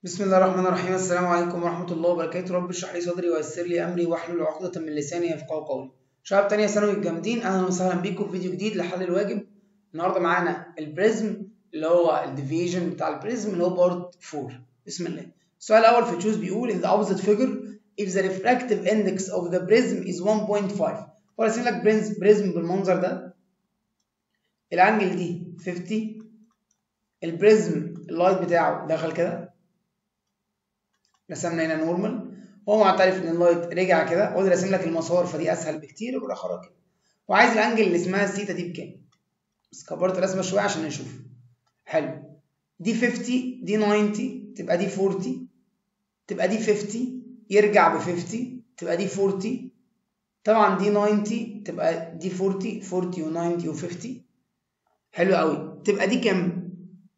بسم الله الرحمن الرحيم السلام عليكم ورحمة الله وبركاته رب اشرح لي صدري ويسر لي أمري واحلل عقدة من لساني يفقهوا قولي شباب تانية ثانوي الجامدين أهلا وسهلا بيكم في فيديو جديد لحل الواجب النهاردة معانا البريزم اللي هو الديفيجن بتاع البريزم اللي هو بارت 4 بسم الله السؤال الأول في تشوز بيقول in the opposite figure if the refractive index of the prism is 1.5 هو راسم لك بريزم بالمنظر ده الانجل دي 50 البريزم اللايت بتاعه دخل كده رسمنا هنا نورمال هو معترف ان اللايت رجع كده هو راسم لك المسار فدي اسهل بكتير وراح خرج كده وعايز الانجل اللي اسمها الثيتا دي بكام بس كبرت الرسمه شويه عشان نشوف حلو دي 50 دي 90 تبقى دي 40 تبقى دي 50 يرجع ب 50 تبقى دي 40 طبعا دي 90 تبقى دي 40 40 و90 و50 حلو قوي تبقى دي كام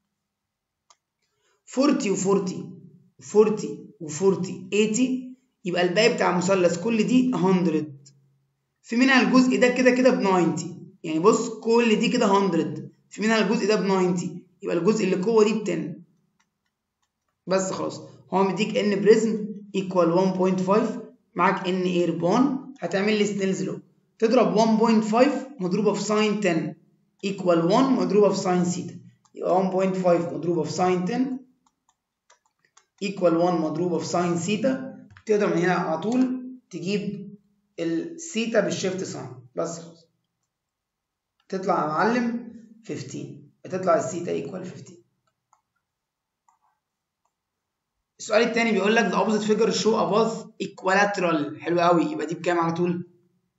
40 و40 40 و40 80 يبقى الباقي بتاع المثلث كل دي 100 في منها الجزء ده كده كده ب 90 يعني بص كل دي كده 100 في منها الجزء ده ب 90 يبقى الجزء اللي جوه دي ب 10 بس خلاص هو مديك ان بريزم ايكوال 1.5 معاك ان اير بون هتعمل لي سنيلز لو تضرب 1.5 مضروبه في ساين 10 ايكوال 1 مضروبه في ساين سيتا يبقى 1.5 مضروبه في ساين 10 ايكوال 1 مضروبه في ساين سيتا تقدر من هنا على طول تجيب السيتا بالشيفت ساين بس خلاص تطلع يا معلم 15 بتطلع السيتا ايكوال 15 السؤال الثاني بيقول لك the opposite figure show a path equilateral حلو قوي يبقى دي بكام على طول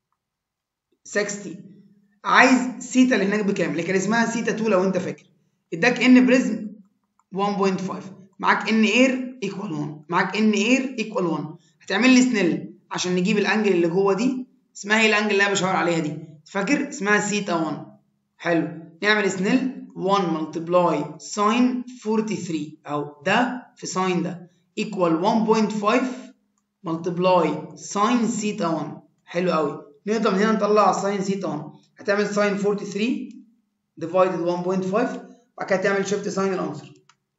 60 عايز سيتا اللي هناك بكام اللي كان اسمها سيتا 2 لو انت فاكر اداك ان بريزم 1.5 معاك ان اير ايكوال 1 معاك ان اير ايكوال 1 هتعمل لي سنيل عشان نجيب الانجل اللي جوه دي اسمها ايه الانجل اللي انا بشاور عليها دي فاكر اسمها سيتا 1 حلو نعمل سنيل 1 ملتبلاي ساين 43 اهو ده في ساين ده ايكوال 1.5 ملتبلاي ساين سيتا 1 حلو قوي نقدر من هنا نطلع ساين سيتا 1 هتعمل ساين 43 ديفايدد 1.5 بعد كده تعمل شيفت ساين الانسر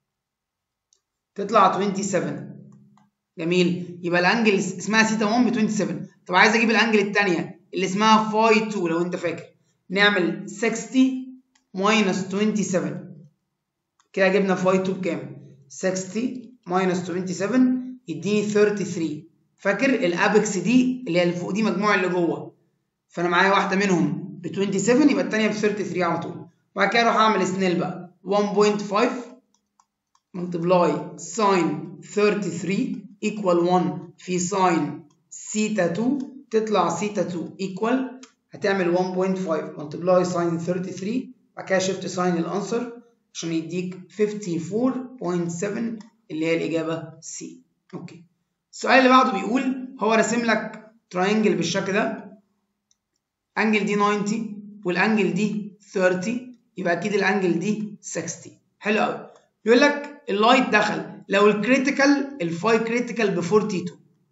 تطلع 27 جميل يبقى الانجل اسمها سيتا 1 ب 27 طب عايز اجيب الانجل الثانيه اللي اسمها فاي 2 لو انت فاكر نعمل 60 ماينس 27 كده جبنا فاي 2 بكام 60 ماينس 27 يديني 33 فاكر الابكس دي اللي هي اللي فوق دي مجموع اللي جوه فانا معايا واحده منهم ب 27 يبقى الثانيه ب 33 على طول وبعد كده اروح اعمل سنيل بقى 1.5 ملتبلاي ساين 33 ايكوال 1 في ساين سيتا 2 تطلع سيتا 2 ايكوال هتعمل 1.5 ملتبلاي ساين 33 بعد كده شيفت ساين الانسر عشان يديك 54.7 اللي هي الاجابه سي اوكي السؤال اللي بعده بيقول هو راسم لك تراينجل بالشكل ده انجل دي 90 والانجل دي 30 يبقى اكيد الانجل دي 60 حلو قوي بيقول لك اللايت دخل لو الكريتيكال الفاي كريتيكال ب 42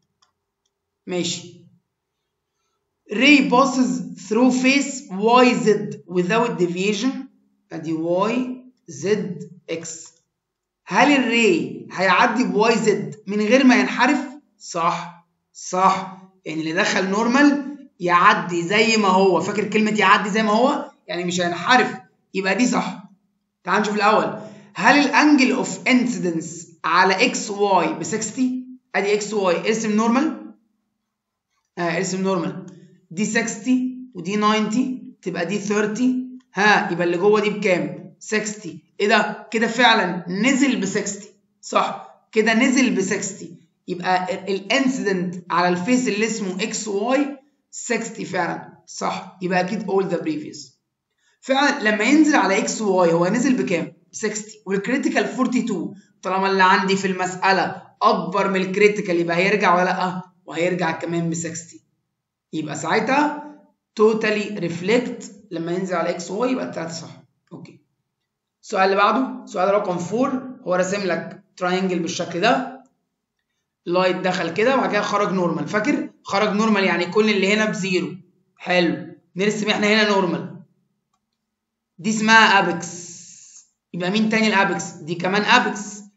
ماشي ray passes through face yz without deviation ادي y z x هل الري هيعدي بواي زد من غير ما ينحرف صح صح يعني اللي دخل نورمال يعدي زي ما هو فاكر كلمه يعدي زي ما هو يعني مش هينحرف يبقى دي صح تعال نشوف الاول هل الانجل اوف انسيدنس على اكس واي ب 60 ادي اكس واي ارسم نورمال اه ارسم نورمال دي 60 ودي 90 تبقى دي 30 ها يبقى اللي جوه دي بكام 60 ايه ده كده فعلا نزل ب 60 صح كده نزل ب 60 يبقى الانسيدنت على الفيس اللي اسمه اكس واي 60 فعلا صح يبقى اكيد all the previous فعلا لما ينزل على اكس واي هو نزل بكام 60 والكريتيكال 42 طالما اللي عندي في المساله اكبر من الكريتيكال يبقى هيرجع ولا لا وهيرجع كمان ب 60 يبقى ساعتها توتالي ريفلكت لما ينزل على اكس واي يبقى التلاته صح اوكي السؤال اللي بعده سؤال رقم 4 هو راسم لك تراينجل بالشكل ده لايت دخل كده وبعد كده خرج نورمال فاكر خرج نورمال يعني كل اللي هنا بزيرو حلو نرسم احنا هنا نورمال دي اسمها ابكس يبقى مين تاني الابكس دي كمان ابكس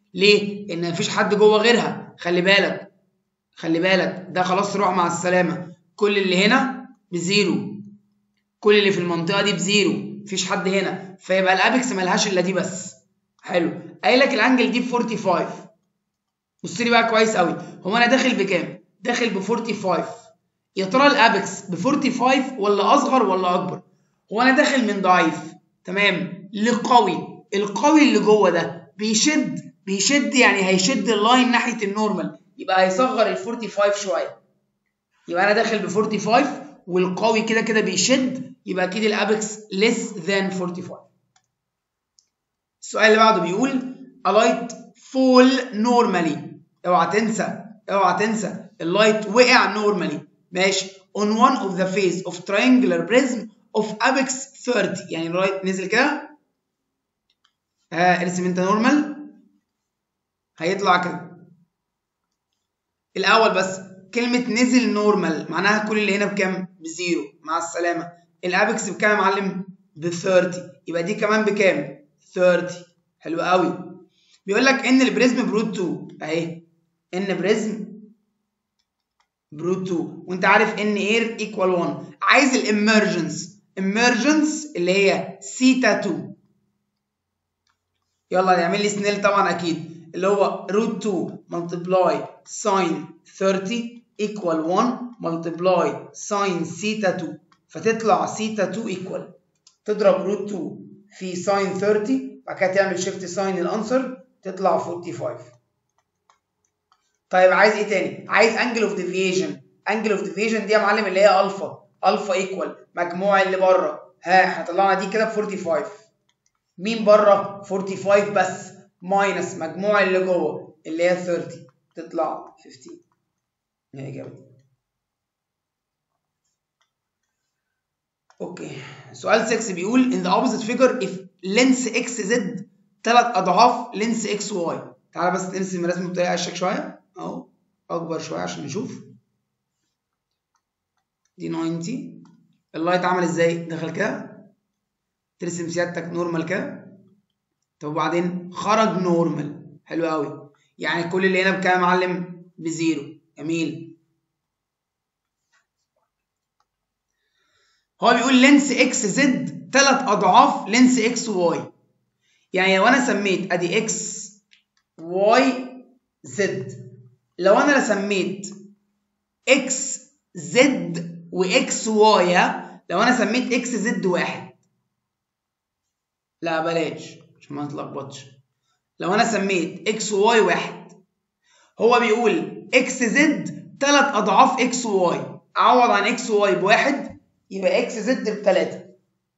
ليه؟ لان مفيش حد جوه غيرها خلي بالك خلي بالك ده خلاص روح مع السلامه كل اللي هنا بزيرو كل اللي في المنطقه دي بزيرو مفيش حد هنا فيبقى الابكس ملهاش الا دي بس حلو قايل لك الانجل دي ب 45 بص لي بقى كويس قوي هو انا داخل بكام داخل ب 45 يا ترى الابكس ب 45 ولا اصغر ولا اكبر هو انا داخل من ضعيف تمام لقوي القوي اللي جوه ده بيشد بيشد يعني هيشد اللاين ناحيه النورمال يبقى هيصغر ال 45 شويه يبقى انا داخل ب 45 والقوي كده كده بيشد يبقى اكيد الابكس less than 45 السؤال اللي بعده بيقول a light fall normally اوعى تنسى اوعى تنسى اللايت وقع normally ماشي on one of the face of triangular prism of apex 30 يعني اللايت نزل كده ها ارسم انت نورمال هيطلع كده الاول بس كلمة نزل نورمال معناها كل اللي هنا بكام؟ بزيرو مع السلامة الابكس بكام يا معلم؟ ب 30 يبقى دي كمان بكام؟ 30 حلو قوي بيقول لك ان البريزم بروت 2 اهي ان بريزم بروت 2 وانت عارف ان اير ايكوال 1 عايز الامرجنس امرجنس اللي هي سيتا 2 يلا نعمل لي سنيل طبعا اكيد اللي هو روت 2 ملتبلاي ساين 30 ايكوال 1 ملتبلاي ساين سيتا 2 فتطلع سيتا 2 ايكوال تضرب روت 2 في ساين 30 بعد كده تعمل شيفت ساين الانسر تطلع 45 طيب عايز ايه تاني؟ عايز انجل اوف ديفيجن انجل اوف ديفيجن دي يا معلم اللي هي الفا الفا ايكوال مجموع اللي بره ها احنا طلعنا دي كده ب 45 مين بره 45 بس ماينس مجموع اللي جوه اللي هي 30 تطلع 15 هي اجابتي اوكي سؤال 6 بيقول in the opposite figure if length x z ثلاث اضعاف length x y تعالى بس نرسم الرسم بطريقه اشيك شويه اهو اكبر شويه عشان نشوف دي 90 اللايت عمل ازاي دخل كده ترسم سيادتك نورمال كده طب وبعدين خرج نورمال حلو قوي يعني كل اللي هنا بكام يا معلم بزيرو جميل هو بيقول لينس اكس زد ثلاث اضعاف لينس اكس واي يعني لو انا سميت ادي اكس واي زد لو انا سميت اكس زد واكس واي لو انا سميت اكس زد واحد لا بلاش عشان ما نتلخبطش لو انا سميت اكس واي واحد هو بيقول اكس زد ثلاث اضعاف اكس واي اعوض عن اكس واي بواحد يبقى اكس زد بثلاثة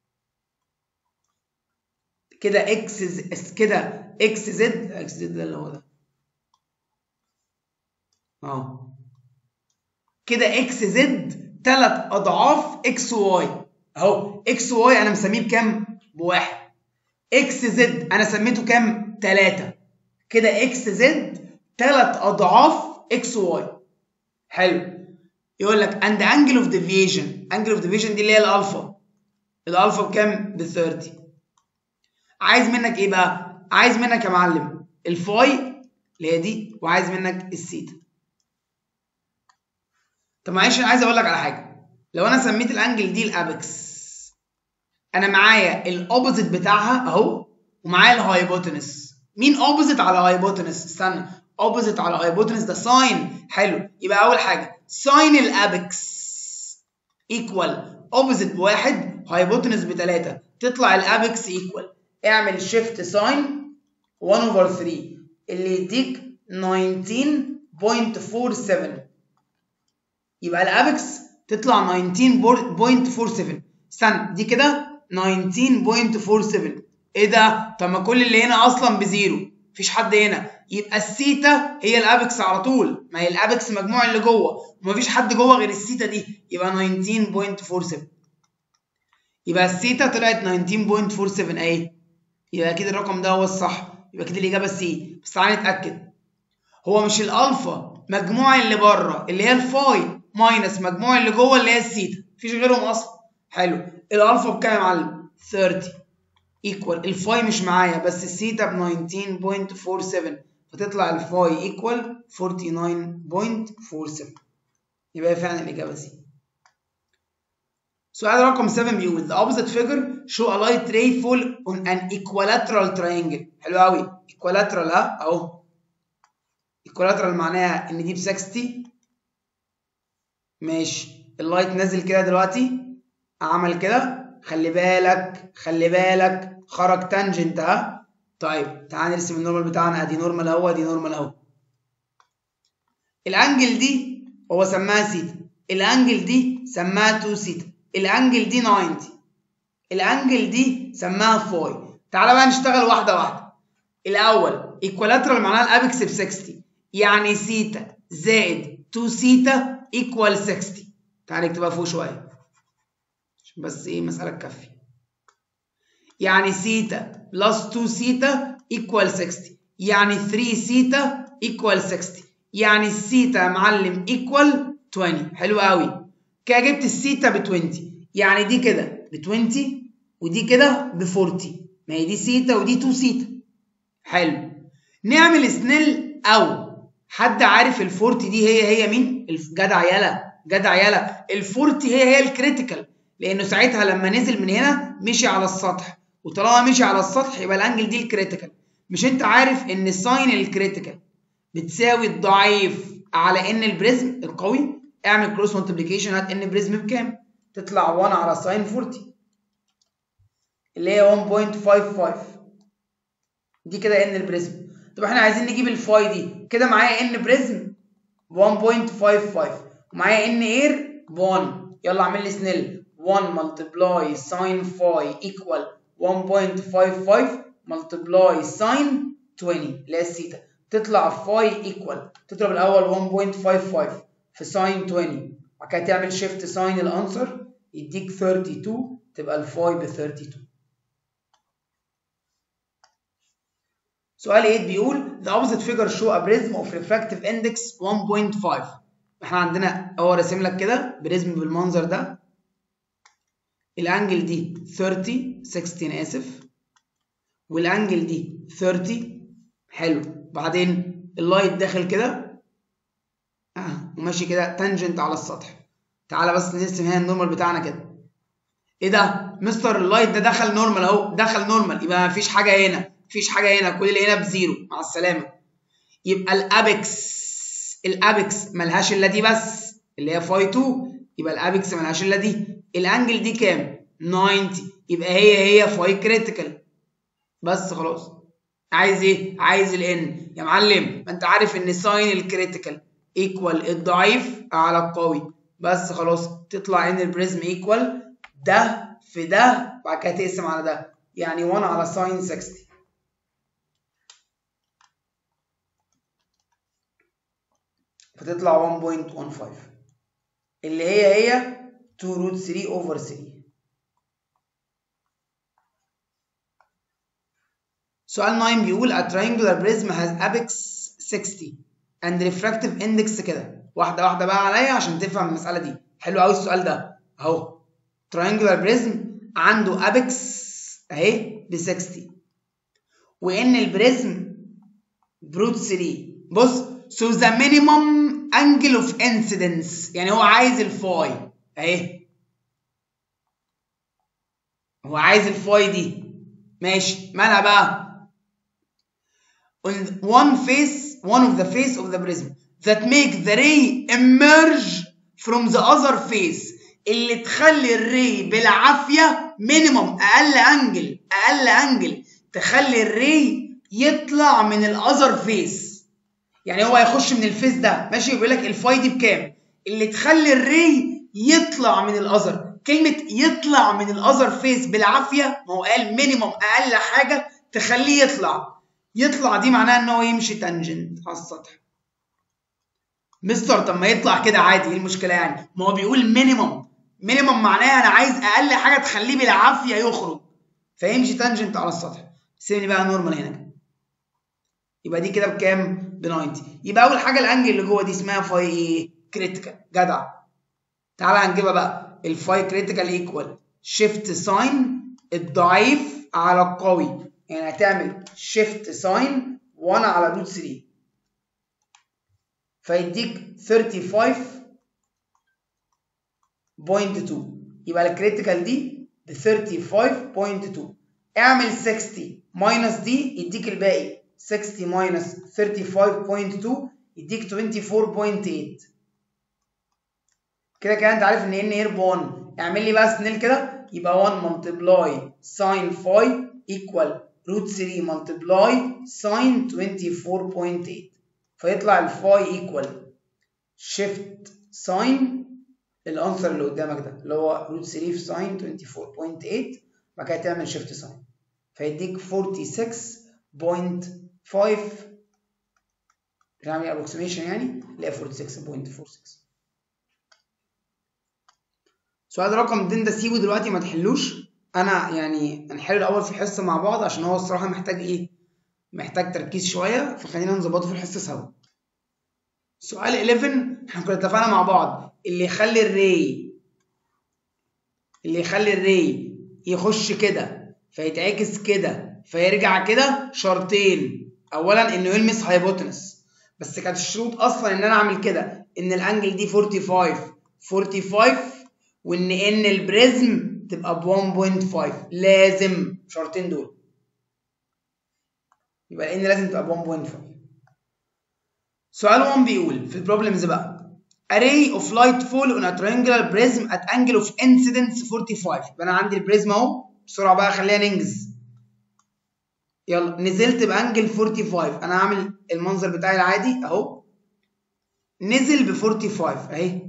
كده اكس ز... كده اكس زد اكس زد ده اللي هو ده اهو كده اكس زد ثلاث اضعاف اكس واي اهو اكس واي انا مسميه بكام؟ بواحد اكس زد انا سميته كام؟ 3 كده اكس زد ثلاث اضعاف اكس واي حلو يقول لك اند انجل اوف ديفيشن انجل اوف ديفيشن دي اللي هي الالفا الالفا بكام؟ ب 30 عايز منك ايه بقى؟ عايز منك يا معلم الفاي اللي هي دي وعايز منك السيتا طب معلش انا عايز اقول لك على حاجه لو انا سميت الانجل دي الابكس انا معايا الاوبوزيت بتاعها اهو ومعايا الهايبوتنس مين اوبوزيت على هايبوتنس استنى اوبوزيت على هايبوتنس ده ساين حلو يبقى اول حاجه ساين الابكس ايكوال اوبوزيت بواحد هايبوتنس بتلاته تطلع الابكس ايكوال اعمل شيفت ساين 1 اوفر 3 اللي يديك 19.47 يبقى الابكس تطلع 19.47 استنى دي كده 19.47 ايه ده؟ طب ما كل اللي هنا اصلا بزيرو مفيش حد هنا يبقى السيتا هي الابكس على طول ما هي الابكس مجموع اللي جوه ومفيش حد جوه غير السيتا دي يبقى 19.47 يبقى السيتا طلعت 19.47 اهي يبقى كده الرقم ده هو الصح يبقى كده الاجابه سي بس تعالى نتاكد هو مش الالفا مجموع اللي بره اللي هي الفاي ماينس مجموع اللي جوه اللي هي السيتا مفيش غيرهم اصلا حلو الالفا بكام يا معلم 30 ايكوال الفاي مش معايا بس السيتا ب 19.47 فتطلع الفاي ايكوال 49.47 يبقى فعلا الاجابه سي سؤال رقم 7 بيقول the opposite figure show a light ray fall on an equilateral triangle حلو قوي equilateral ها اهو equilateral معناها ان دي ب 60 ماشي اللايت نازل كده دلوقتي عمل كده خلي بالك خلي بالك خرج تانجنت ها طيب تعال نرسم النورمال بتاعنا ادي نورمال اهو ادي نورمال اهو الانجل دي هو سماها سيتا الانجل دي سماها 2 سيتا الانجل دي 90 الانجل دي سماها فاي تعالى بقى نشتغل واحده واحده الاول ايكوالاترال معناها الابكس ب 60 يعني سيتا زائد 2 سيتا ايكوال 60 تعالى نكتبها فوق شويه عشان بس ايه مساله تكفي يعني سيتا بلس 2 سيتا ايكوال 60 يعني 3 سيتا ايكوال 60 يعني السيتا يا معلم ايكوال 20 حلو قوي كده جبت السيتا ب 20 يعني دي كده ب 20 ودي كده ب 40 ما هي دي سيتا ودي 2 سيتا حلو نعمل سنيل او حد عارف ال 40 دي هي هي مين؟ جدع يلا جدع يلا ال 40 هي هي الكريتيكال لانه ساعتها لما نزل من هنا مشي على السطح وطالما مشي على السطح يبقى الانجل دي الكريتيكال مش انت عارف ان ساين الكريتيكال بتساوي الضعيف على ان البريزم القوي اعمل كروس مالتيبليكيشن هات ان بريزم بكام تطلع 1 على ساين 40 اللي هي 1.55 دي كده ان البريزم طب احنا عايزين نجيب الفاي دي كده معايا ان بريزم 1.55 ومعايا ان اير 1 يلا اعمل لي سنيل 1 multiply sin phi equal 1.55 multiply sin 20 اللي هي الثيتا تطلع phi equal تضرب الاول 1.55 في sin 20 بعد كده تعمل شيفت ساين الانسر يديك 32 تبقى الفاي ب 32 سؤال 8 بيقول the opposite figure show a prism of refractive index 1.5 احنا عندنا هو راسم لك كده بريزم بالمنظر ده الانجل دي 30 60 اسف والانجل دي 30 حلو بعدين اللايت داخل كده اه وماشي كده تانجنت على السطح تعالى بس نرسم هنا النورمال بتاعنا كده ايه ده مستر اللايت ده دخل نورمال اهو دخل نورمال يبقى مفيش حاجه هنا مفيش حاجه هنا كل اللي هنا بزيرو مع السلامه يبقى الابكس الابكس ملهاش الا دي بس اللي هي فاي 2 يبقى الابكس ملهاش الا دي الانجل دي كام 90 يبقى هي هي فاي كريتيكال بس خلاص عايز ايه عايز الان يا معلم ما انت عارف ان ساين الكريتيكال ايكوال الضعيف على القوي بس خلاص تطلع ان البريزم ايكوال ده في ده بعد كده تقسم على ده يعني 1 على ساين 60 فتطلع 1.15 اللي هي هي 2 روت 3 اوفر 3 سؤال 9 بيقول a triangular prism has apex 60 and refractive index كده واحدة واحدة بقى عليا عشان تفهم المسألة دي حلو قوي السؤال ده اهو triangular prism عنده apex اهي ب 60 وان البريزم بروت 3 بص so the minimum angle of incidence يعني هو عايز الفاي اهي هو عايز الفاي دي ماشي مالها بقى on one face one of the face of the prism that make the ray emerge from the other face اللي تخلي الري بالعافيه مينيمم اقل انجل اقل انجل تخلي الري يطلع من الاذر فيس يعني هو هيخش من الفيس ده ماشي بيقول لك الفاي دي بكام اللي تخلي الري يطلع من الاذر كلمه يطلع من الاذر فيس بالعافيه ما هو قال مينيمم اقل حاجه تخليه يطلع يطلع دي معناها ان هو يمشي تانجنت على السطح مستر طب ما يطلع كده عادي ايه المشكله يعني ما هو بيقول مينيمم مينيمم معناها انا عايز اقل حاجه تخليه بالعافيه يخرج فيمشي تانجنت على السطح سيبني بقى نورمال هنا يبقى دي كده بكام ب 90 يبقى اول حاجه الانجل اللي جوه دي اسمها فاي ايه كريتيكال جدع تعالى هنجيبها بقى الفاي كريتيكال ايكوال شيفت ساين الضعيف على القوي يعني هتعمل شيفت ساين 1 على روت 3 فيديك 35.2 يبقى الكريتيكال دي ب 35.2 اعمل 60 ماينس دي يديك الباقي 60 ماينس 35.2 يديك 24.8 كده كده انت عارف ان ان اير ب 1 اعمل لي بقى سنيل كده يبقى 1 ملتبلاي ساين فاي ايكوال روت 3 ملتبلاي ساين 24.8 فيطلع الفاي ايكوال شيفت ساين الانسر اللي قدامك ده اللي هو روت 3 في ساين 24.8 بعد كده تعمل شيفت ساين فيديك 46.5 نعمل ابروكسيميشن يعني اللي هي 46.46 سؤال رقم 2 ده سيبه دلوقتي ما تحلوش انا يعني هنحل الاول في الحصه مع بعض عشان هو الصراحه محتاج ايه محتاج تركيز شويه فخلينا نظبطه في الحصه سوا سؤال 11 احنا كنا اتفقنا مع بعض اللي يخلي الري اللي يخلي الري يخش كده فيتعكس كده فيرجع كده شرطين اولا انه يلمس هايبوتنس بس كانت الشروط اصلا ان انا اعمل كده ان الانجل دي 45 45 وان ان البريزم تبقى ب 1.5 لازم شرطين دول يبقى ان لازم تبقى ب 1.5 سؤال 1 بيقول في البروبلمز بقى array of light fall on a triangular prism at angle of incidence 45 يبقى انا عندي البريزم اهو بسرعه بقى خلينا ننجز يلا نزلت بانجل 45 انا هعمل المنظر بتاعي العادي اهو نزل ب 45 اهي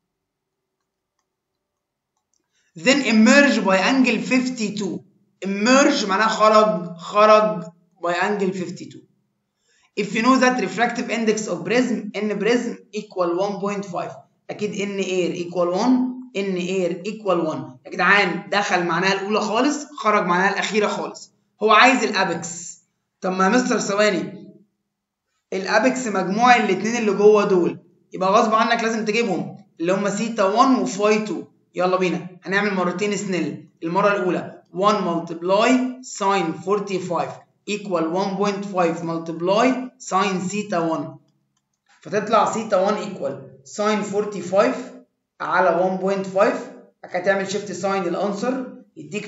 then emerge by angle 52 emerge معناها خرج خرج by angle 52 if you know that refractive index of prism n prism equal 1.5 اكيد n air equal 1 n air equal 1 يا جدعان دخل معناها الاولى خالص خرج معناها الاخيره خالص هو عايز الابكس طب ما يا مستر ثواني الابكس مجموع الاثنين اللي جوه دول يبقى غصب عنك لازم تجيبهم اللي هم سيتا 1 وفاي 2 يلا بينا هنعمل مرتين سنيل المره الاولى 1 multiply sin 45 equal 1.5 multiply sin theta 1 فتطلع ثيتا 1 equal sin 45 على 1.5 بعد كده تعمل شيفت ساين الانسر يديك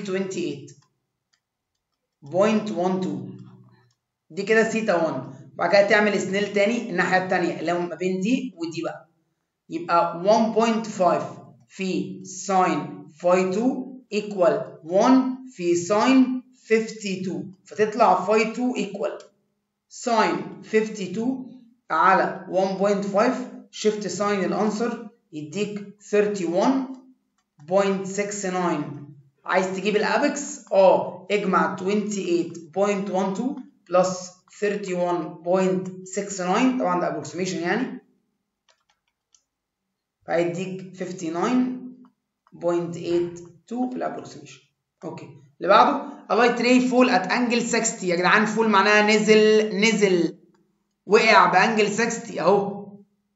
28.12 دي كده ثيتا 1 بعد كده تعمل سنيل تاني الناحيه التانيه اللي هو ما بين دي ودي بقى يبقى 1.5 في ساين فاي 2 equal 1 في ساين 52 فتطلع فاي 2 equal ساين 52 على 1.5 شيفت ساين الانسر يديك 31.69 عايز تجيب الابكس اه اجمع 28.12 بلس 31.69 طبعا ده ابروكسيميشن يعني فهيديك 59.82 في الابروكسيميشن اوكي اللي بعده اللايت راي فول ات انجل 60 يا جدعان فول معناها نزل نزل وقع بانجل 60 اهو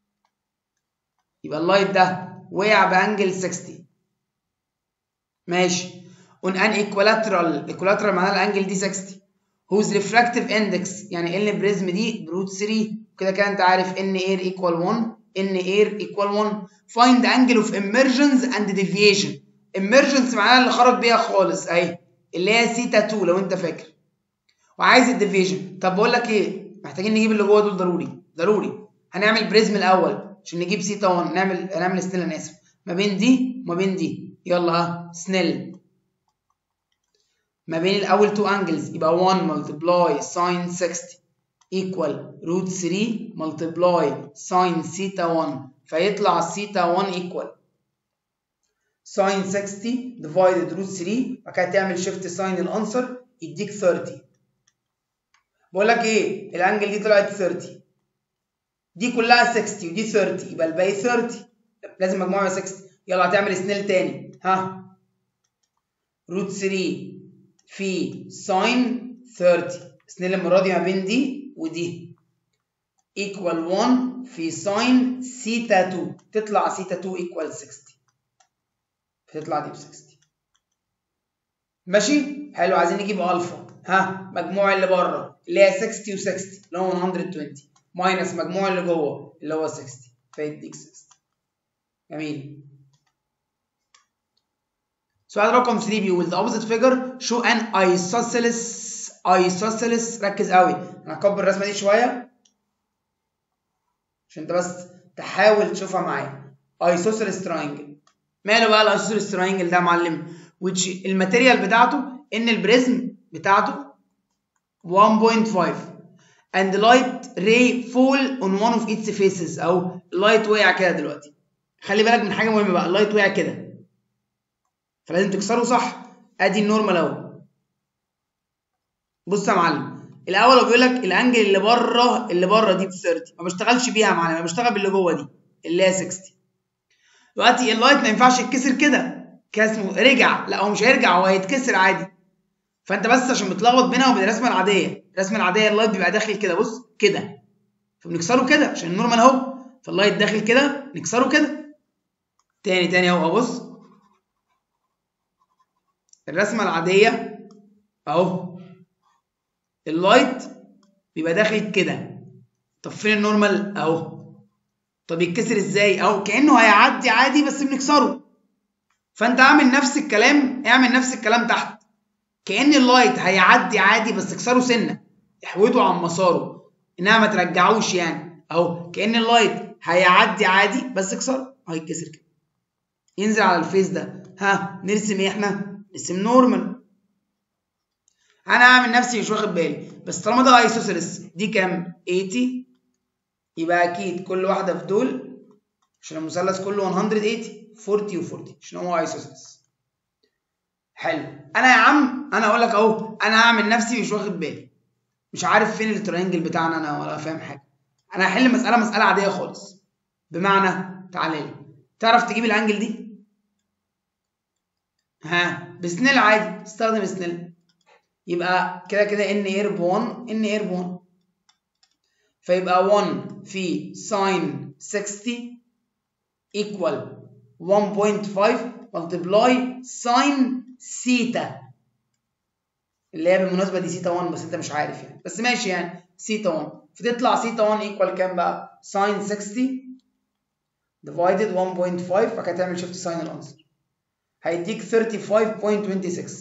يبقى اللايت ده وقع بانجل 60 ماشي on an equilateral equilateral معناها الانجل دي 60 whose refractive index يعني ال بريزم دي بروت 3 كده كده انت عارف ان اير ايكوال 1 ان اير ايكوال 1 find angle of emergence and deviation emergence معناها اللي خرج بيها خالص اهي اللي هي سيتا 2 لو انت فاكر وعايز الديفيجن طب بقول لك ايه محتاجين نجيب اللي جوه دول ضروري ضروري هنعمل بريزم الاول عشان نجيب سيتا 1 نعمل نعمل سنيل انا اسف ما بين دي وما بين دي يلا ها سنيل ما بين الاول تو انجلز يبقى 1 ملتبلاي ساين 60 ايكوال روت 3 ملتبلاي ساين سيتا 1 فيطلع سيتا 1 ايكوال ساين 60 ديفايدد روت 3 بعد كده تعمل شيفت ساين الانسر يديك 30 بقول لك ايه الانجل دي طلعت 30 دي كلها 60 ودي 30 يبقى الباقي 30 لازم مجموعه 60 يلا هتعمل سنيل تاني ها روت 3 في ساين 30 سنيل المره دي ما بين دي ودي ايكوال 1 في ساين سيتا 2 تطلع سيتا 2 ايكوال 60 فتطلع دي ب 60 ماشي حلو عايزين نجيب الفا ها مجموع اللي بره اللي هي 60 و60 اللي هو 120 ماينس مجموع اللي جوه اللي هو 60 فيديك 60 جميل سؤال رقم 3 بيقول the opposite figure show an isosceles isosceles ركز قوي انا هكبر الرسمه دي شويه عشان انت بس تحاول تشوفها معايا isosceles triangle ماله بقى الايسوسيلس تراينجل ده يا معلم which الماتيريال بتاعته ان البريزم بتاعته 1.5 and light ray fall on one of its faces او اللايت وقع كده دلوقتي خلي بالك من حاجه مهمه بقى اللايت وقع كده فلازم تكسره صح ادي النورمال اهو بص يا معلم الاول هو بيقول لك الانجل اللي بره اللي بره دي ب 30 ما بشتغلش بيها يا معلم انا بشتغل باللي جوه دي اللي هي 60 دلوقتي اللايت ما ينفعش يتكسر كده كاسمه رجع لا هو مش هيرجع هو هيتكسر عادي فانت بس عشان بتلخبط بينها وبين الرسمه العاديه الرسمه العاديه اللايت بيبقى داخل كده بص كده فبنكسره كده عشان النورمال اهو فاللايت داخل كده نكسره كده تاني تاني اهو بص الرسمه العاديه اهو اللايت بيبقى داخل كده طب فين النورمال اهو طب يتكسر ازاي اهو كانه هيعدي عادي بس بنكسره فانت اعمل نفس الكلام اعمل نفس الكلام تحت كان اللايت هيعدي عادي بس اكسره سنه احوده عن مساره انها ما ترجعوش يعني اهو كان اللايت هيعدي عادي بس اكسره هيتكسر كده ينزل على الفيس ده ها نرسم ايه احنا نرسم نورمال انا اعمل نفسي مش واخد بالي بس طالما ده ايسوسيلس دي كام 80 يبقى اكيد كل واحده في دول عشان المثلث كله 180 40 و40 عشان هو ايسوسيلس حلو انا يا عم انا اقول لك اهو انا هعمل نفسي مش واخد بالي مش عارف فين الترينجل بتاعنا انا ولا فاهم حاجه انا هحل مساله مساله عاديه خالص بمعنى تعالى لي تعرف تجيب الانجل دي ها بسنيل عادي استخدم سنيل يبقى كده كده ان اير ب 1 ان اير ب 1 فيبقى 1 في ساين 60 equal 1.5 multiply ساين سيتا اللي هي بالمناسبه دي سيتا 1 بس انت مش عارف يعني بس ماشي يعني سيتا 1 فتطلع سيتا 1 ايكوال كام بقى؟ ساين 60 divided 1.5 فكده تعمل شيفت ساين الانسر هيديك 35.26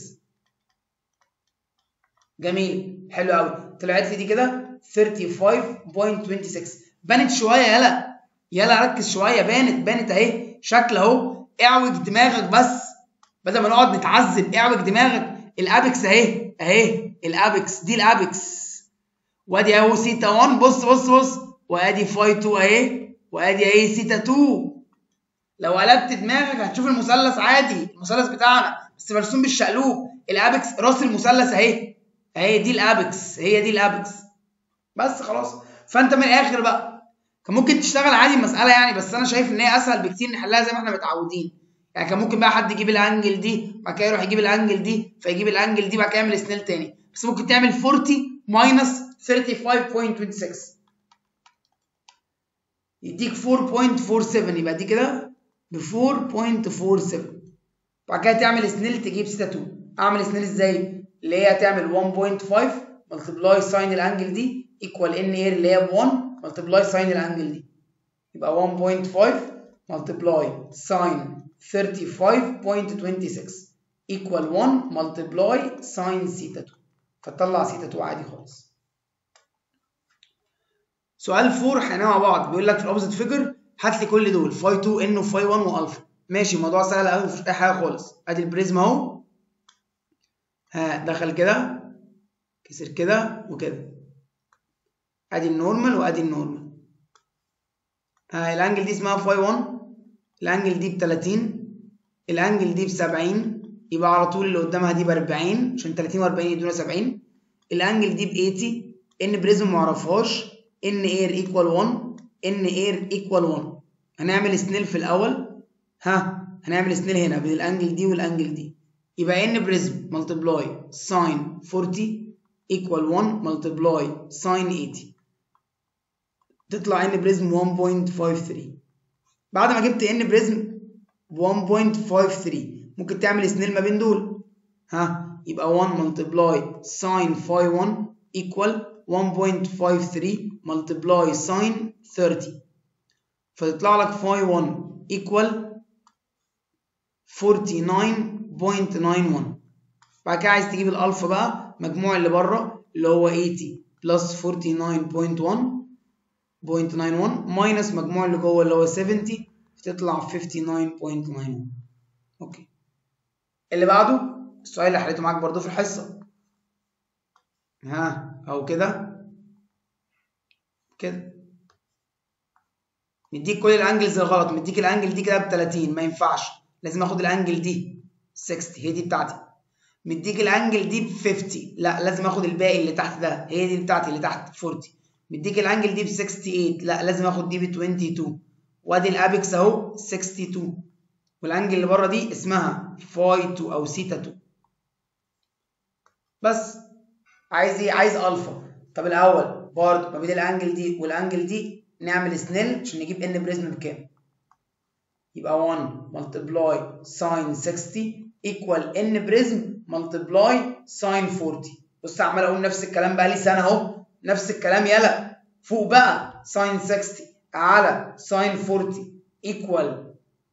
جميل حلو قوي طلعت لي دي كده 35.26 بانت شويه يلا يلا ركز شويه بانت بانت اهي شكل اهو اعوج دماغك بس بدل ما نقعد نتعذب اعوج دماغك الابكس اهي اهي الابكس دي الابكس وادي اهو سيتا 1 بص بص بص وادي فاي 2 اهي وادي اهي سيتا 2 لو قلبت دماغك هتشوف المثلث عادي المثلث بتاعنا بس مرسوم بالشقلوب الابكس راس المثلث اهي اهي دي الابكس هي دي الابكس بس خلاص فانت من الاخر بقى كان ممكن تشتغل عادي المساله يعني بس انا شايف ان هي اسهل بكتير نحلها زي ما احنا متعودين يعني كان ممكن بقى حد يجيب الانجل دي بعد كده يروح يجيب الانجل دي فيجيب الانجل دي بعد كده يعمل سنيل تاني بس ممكن تعمل 40 ماينس 35.26 يديك 4.47 يبقى دي كده ب 4.47 بعد كده تعمل سنيل تجيب سيتا 2 اعمل سنيل ازاي؟ اللي هي هتعمل 1.5 ملتبلاي ساين الانجل دي ايكوال ان اير اللي هي ب 1 ملتبلاي ساين الانجل دي يبقى 1.5 ملتبلاي ساين 35.26 equal 1 multiply ساين سيتا 2 فتطلع سيتا 2 عادي خالص سؤال 4 احنا مع بعض بيقول لك في الاوبزيت فيجر هات لي كل دول فاي 2 ان وفاي 1 والفا ماشي الموضوع سهل قوي مفيش اي حاجه خالص ادي البريزم اهو ها دخل كده كسر كده وكده ادي النورمال وادي النورمال ها الانجل دي اسمها فاي 1 الانجل دي ب 30 الانجل دي ب 70 يبقى على طول اللي قدامها دي ب 40 عشان 30 و40 يدونا 70 الانجل دي ب 80 ان بريزم ما اعرفهاش ان اير ايكوال 1 ان اير ايكوال 1 هنعمل سنيل في الاول ها هنعمل سنيل هنا بين الانجل دي والانجل دي يبقى ان بريزم ملتبلاي ساين 40 ايكوال 1 ملتبلاي ساين 80 تطلع ان بريزم 1.53 بعد ما جبت ان بريزم 1.53 ممكن تعمل سنيل ما بين دول ها يبقى 1 ملتبلاي ساين فاي 1 ايكوال 1.53 multiply sin 30 فتطلع لك phi 1 equal 49.91 بعد كده عايز تجيب الالفا بقى مجموع اللي بره اللي هو 80 بلس 49.1 0.91 ماينس مجموع اللي جوه اللي هو 70 تطلع 59.91 اوكي اللي بعده السؤال اللي حليته معاك برضو في الحصه ها او كده كده مديك كل الانجلز الغلط مديك الانجل دي كده ب 30 ما ينفعش لازم اخد الانجل دي 60 هي دي بتاعتي مديك الانجل دي ب 50 لا لازم اخد الباقي اللي تحت ده هي دي بتاعتي اللي تحت 40 مديك الانجل دي ب 68 لا لازم اخد دي ب 22 وادي الابيكس اهو 62 والانجل اللي بره دي اسمها فاي 2 او سيتا 2 بس عايز ايه عايز الفا طب الاول برضه ما بين الانجل دي والانجل دي نعمل سنيل عشان نجيب ان بريزم بكام يبقى 1 ملتبلاي ساين 60 ايكوال ان بريزم ملتبلاي ساين 40 بص عمال اقول نفس الكلام بقى لي سنه اهو نفس الكلام يلا فوق بقى ساين 60 على ساين 40 ايكوال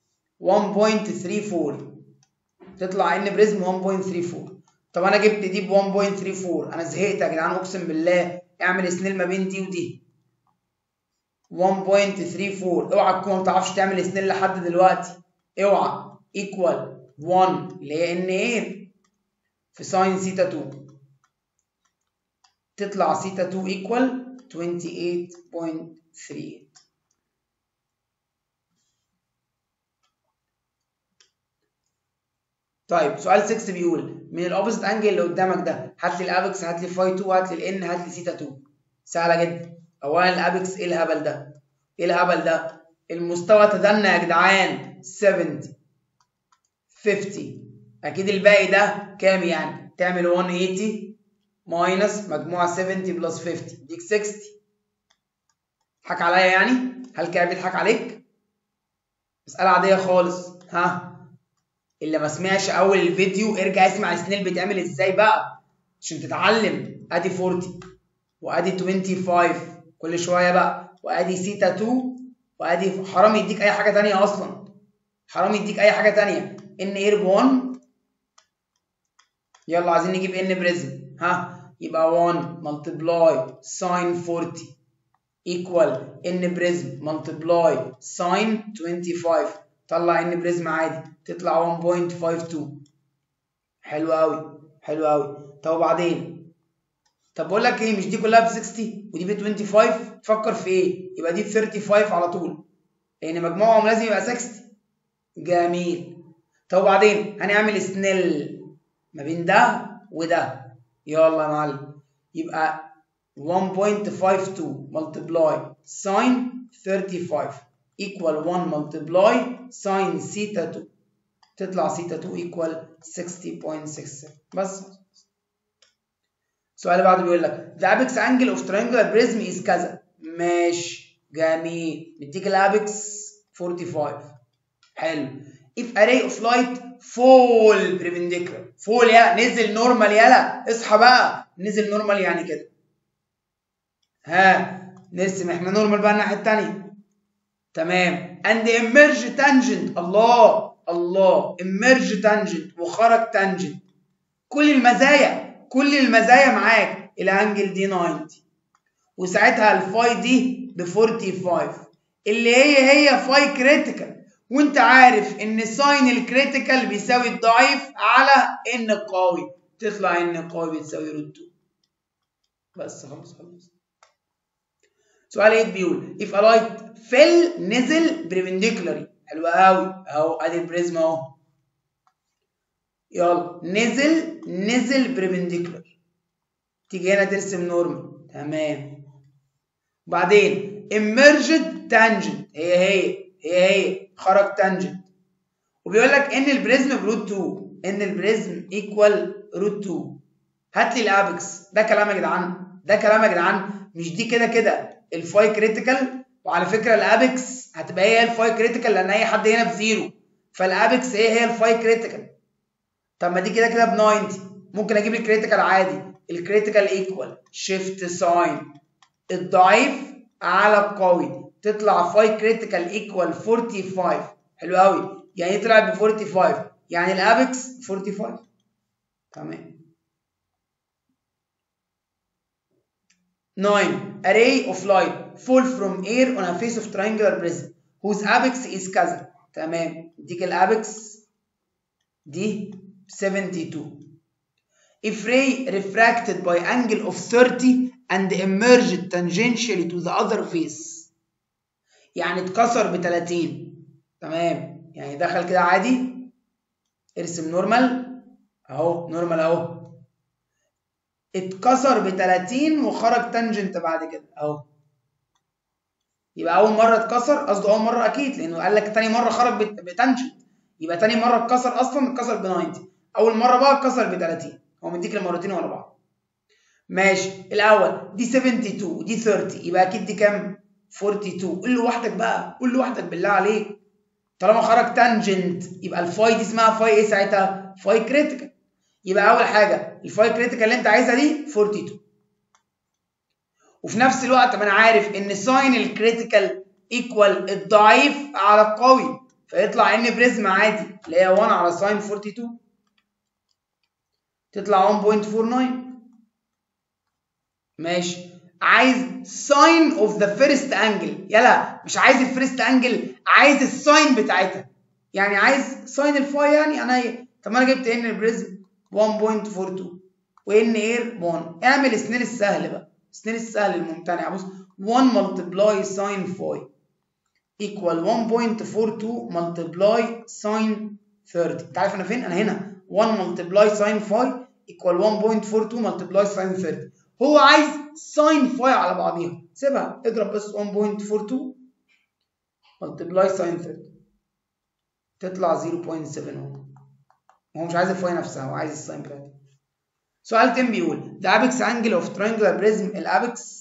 1.34 تطلع ان بريزم 1.34 طب انا جبت دي ب 1.34 انا زهقت يا جدعان اقسم بالله اعمل سنيل ما بين دي ودي 1.34 اوعى تكون ما بتعرفش تعمل سنيل لحد دلوقتي اوعى ايكوال 1 اللي هي ان ايه في ساين سيتا 2 تطلع سيتا 2 ايكوال 28.38 طيب سؤال 6 بيقول من الاوبوزيت انجل اللي قدامك ده هات لي الابكس هات لي فاي 2 هات لي الان هات لي سيتا 2 سهله جدا اولا الابكس ايه الهبل ده ايه الهبل ده المستوى تدنى يا جدعان 70 50 اكيد الباقي ده كام يعني تعمل 180 ماينس مجموعه 70 بلس 50 ديك 60 حك عليا يعني هل كده بيضحك عليك مساله عاديه خالص ها اللي ما سمعش اول الفيديو ارجع اسمع سنيل بيتعمل ازاي بقى عشان تتعلم ادي 40 وادي 25 كل شويه بقى وادي سيتا 2 وادي حرام يديك اي حاجه تانية اصلا حرام يديك اي حاجه تانية ان اير 1 يلا عايزين نجيب ان بريزم ها يبقى 1 ملتبلاي ساين 40 ايكوال ان بريزم ملتبلاي ساين 25 طلع ان بريزم عادي تطلع 1.52 حلو قوي حلو قوي طب وبعدين طب بقول لك ايه مش دي كلها ب 60 ودي ب 25 تفكر في ايه يبقى دي ب 35 على طول لان مجموعهم لازم يبقى 60 جميل طب وبعدين هنعمل سنيل ما بين ده وده يلا يا معلم يبقى 1.52 multiply sin 35 equal 1 multiply sin theta 2 تطلع theta 2 equal 60.67 بس السؤال اللي بعده بيقول لك the apex angle of triangular prism is كذا ماشي جميل مديك الابكس 45 حلو if array of light fall perpendicular fall يا نزل نورمال يلا اصحى بقى نزل نورمال يعني كده ها نرسم احنا نورمال بقى الناحيه الثانيه تمام and emerge tangent الله الله emerge tangent وخرج tangent كل المزايا كل المزايا معاك الانجل دي 90 وساعتها الفاي دي ب 45 اللي هي هي فاي كريتيكال وانت عارف ان ساين الكريتيكال بيساوي الضعيف على ان قوي تطلع ان قوي بتساوي روت 2 بس خلاص خلاص سؤال 8 بيقول if a light fell نزل perpendicularly حلو قوي اهو ادي البريزما اهو يلا نزل نزل perpendicular تيجي هنا ترسم نورمال تمام بعدين emerged tangent هي هي هي هي خرج تانجنت وبيقول لك ان البريزم بروت 2 ان البريزم ايكوال روت 2 هات لي الابكس ده كلام يا جدعان ده كلام يا جدعان مش دي كده كده الفاي كريتيكال وعلى فكره الابكس هتبقى هي الفاي كريتيكال لان اي حد هنا بزيرو فالابكس ايه هي الفاي كريتيكال طب ما دي كده كده ب 90 ممكن اجيب الكريتيكال عادي الكريتيكال ايكوال شيفت ساين الضعيف على القوي تطلع فاي كريتيكال ايكوال 45 حلو قوي يعني ايه طلعت ب 45 يعني الابكس 45 تمام 9 array of light fall from air on a face of triangular prism whose apex is كذا تمام اديك الابكس دي 72 if ray refracted by angle of 30 and emerged tangentially to the other face يعني اتكسر ب 30 تمام يعني دخل كده عادي ارسم نورمال اهو نورمال اهو اتكسر ب 30 وخرج تانجنت بعد كده اهو يبقى اول مره اتكسر قصده اول مره اكيد لانه قال لك تاني مره خرج بتانجنت يبقى تاني مره اتكسر اصلا اتكسر ب 90 اول مره بقى اتكسر ب 30 هو مديك المرتين ورا بعض ماشي الاول دي 72 ودي 30 يبقى اكيد دي كام 42 قول لوحدك بقى قول لوحدك بالله عليك طالما خرج تانجنت يبقى الفاي دي اسمها فاي ايه ساعتها فاي كريتيكال يبقى اول حاجه الفاي كريتيكال اللي انت عايزها دي 42 وفي نفس الوقت ما انا عارف ان ساين الكريتيكال ايكوال الضعيف على القوي فيطلع ان بريزم عادي اللي هي 1 على ساين 42 تطلع 1.49 ماشي عايز ساين اوف ذا فيرست انجل يلا مش عايز الفيرست انجل عايز الساين بتاعتها يعني عايز ساين الفاي يعني انا طب ما انا جبت ان البريزم 1.42 وان اير 1 اعمل سنيل السهل بقى سنيل السهل الممتنع بص 1 ملتبلاي ساين فاي ايكوال 1.42 ملتبلاي ساين 30 انت عارف انا فين انا هنا 1 ملتبلاي ساين فاي ايكوال 1.42 ملتبلاي ساين 30 هو عايز ساين فاي على بعضيها سيبها اضرب بس 1.42 ملتبلاي ساين 30 تطلع 0.71 هو مش عايز الفاي نفسها هو عايز الساين بتاعتها سؤال تاني بيقول the apex angle of triangular prism الابكس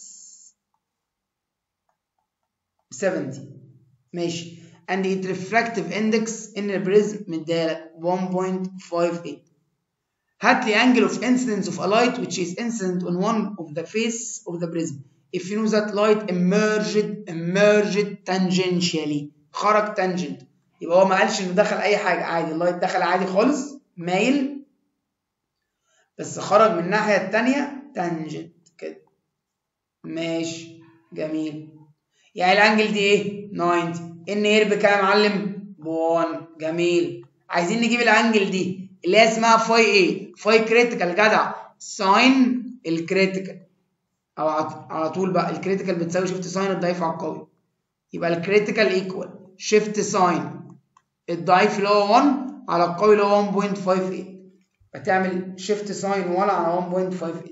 70 ماشي and its refractive index in the prism مديها 1.58 هات لي angle of incidence of a light which is incident on one of the face of the prism if you know that light emerged emerged tangentially خرج tangent يبقى هو ما قالش انه دخل اي حاجه عادي اللايت دخل عادي خالص مايل بس خرج من الناحيه الثانيه تانجنت كده ماشي جميل يعني الانجل دي ايه 90 ان اير بكام يا معلم ب 1 جميل عايزين نجيب الانجل دي اللي هي اسمها فاي ايه فاي كريتيكال جدع ساين الكريتيكال او على طول بقى الكريتيكال بتساوي شيفت ساين الضعيف على القوي يبقى الكريتيكال ايكوال شيفت ساين الضعيف اللي هو 1 على القوي اللي هو 1.58 هتعمل شيفت ساين 1 على 1.58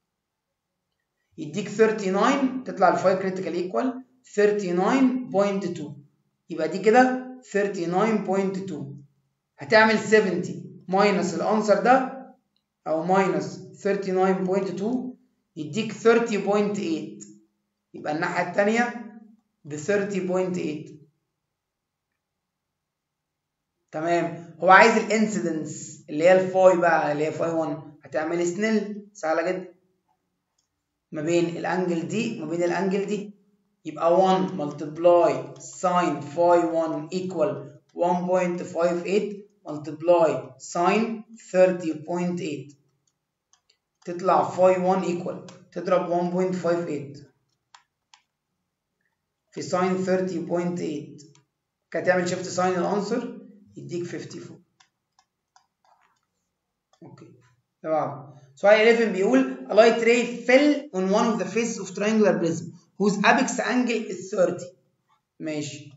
يديك 39 تطلع الفاي كريتيكال ايكوال 39.2 يبقى دي كده 39.2 هتعمل 70 ماينس الانسر ده او ماينس 39.2 يديك 30.8 يبقى الناحيه الثانيه ب 30.8 تمام هو عايز الانسيدنس اللي هي الفاي بقى اللي هي فاي 1 هتعمل سنيل سهله جدا ما بين الانجل دي وما بين الانجل دي يبقى 1 ملتبلاي ساين فاي 1 ايكوال 1.58 ملتبلاي ساين 30.8 تطلع فاي 1 ايكوال تضرب 1.58 في ساين 30.8 كانت تعمل شيفت ساين الانسر يديك 54 اوكي تمام سؤال 11 بيقول a light ray fell on one of the faces of triangular prism whose apex angle is 30 ماشي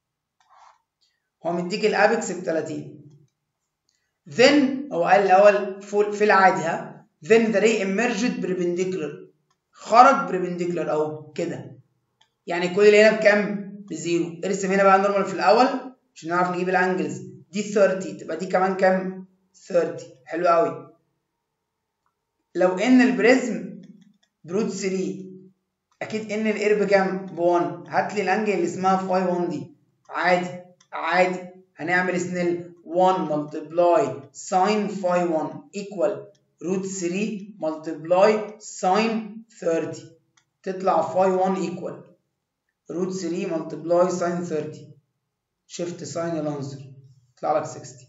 هو مديك الابكس ب 30 then هو قال الاول في العادي ها then the ray emerged perpendicular خرج perpendicular اهو كده يعني كل اللي هنا بكام؟ بزيرو ارسم هنا بقى نورمال في الاول عشان نعرف نجيب الانجلز دي 30 تبقى دي كمان كام 30 حلو قوي لو ان البريزم برود 3 اكيد ان الاير بكام ب 1 هات لي الانجل اللي اسمها فاي 1 دي عادي عادي هنعمل سنيل 1 ملتبلاي ساين فاي 1 ايكوال روت 3 ملتبلاي ساين 30 تطلع فاي 1 ايكوال روت 3 ملتبلاي ساين 30 شيفت ساين الانسر يطلع لك 60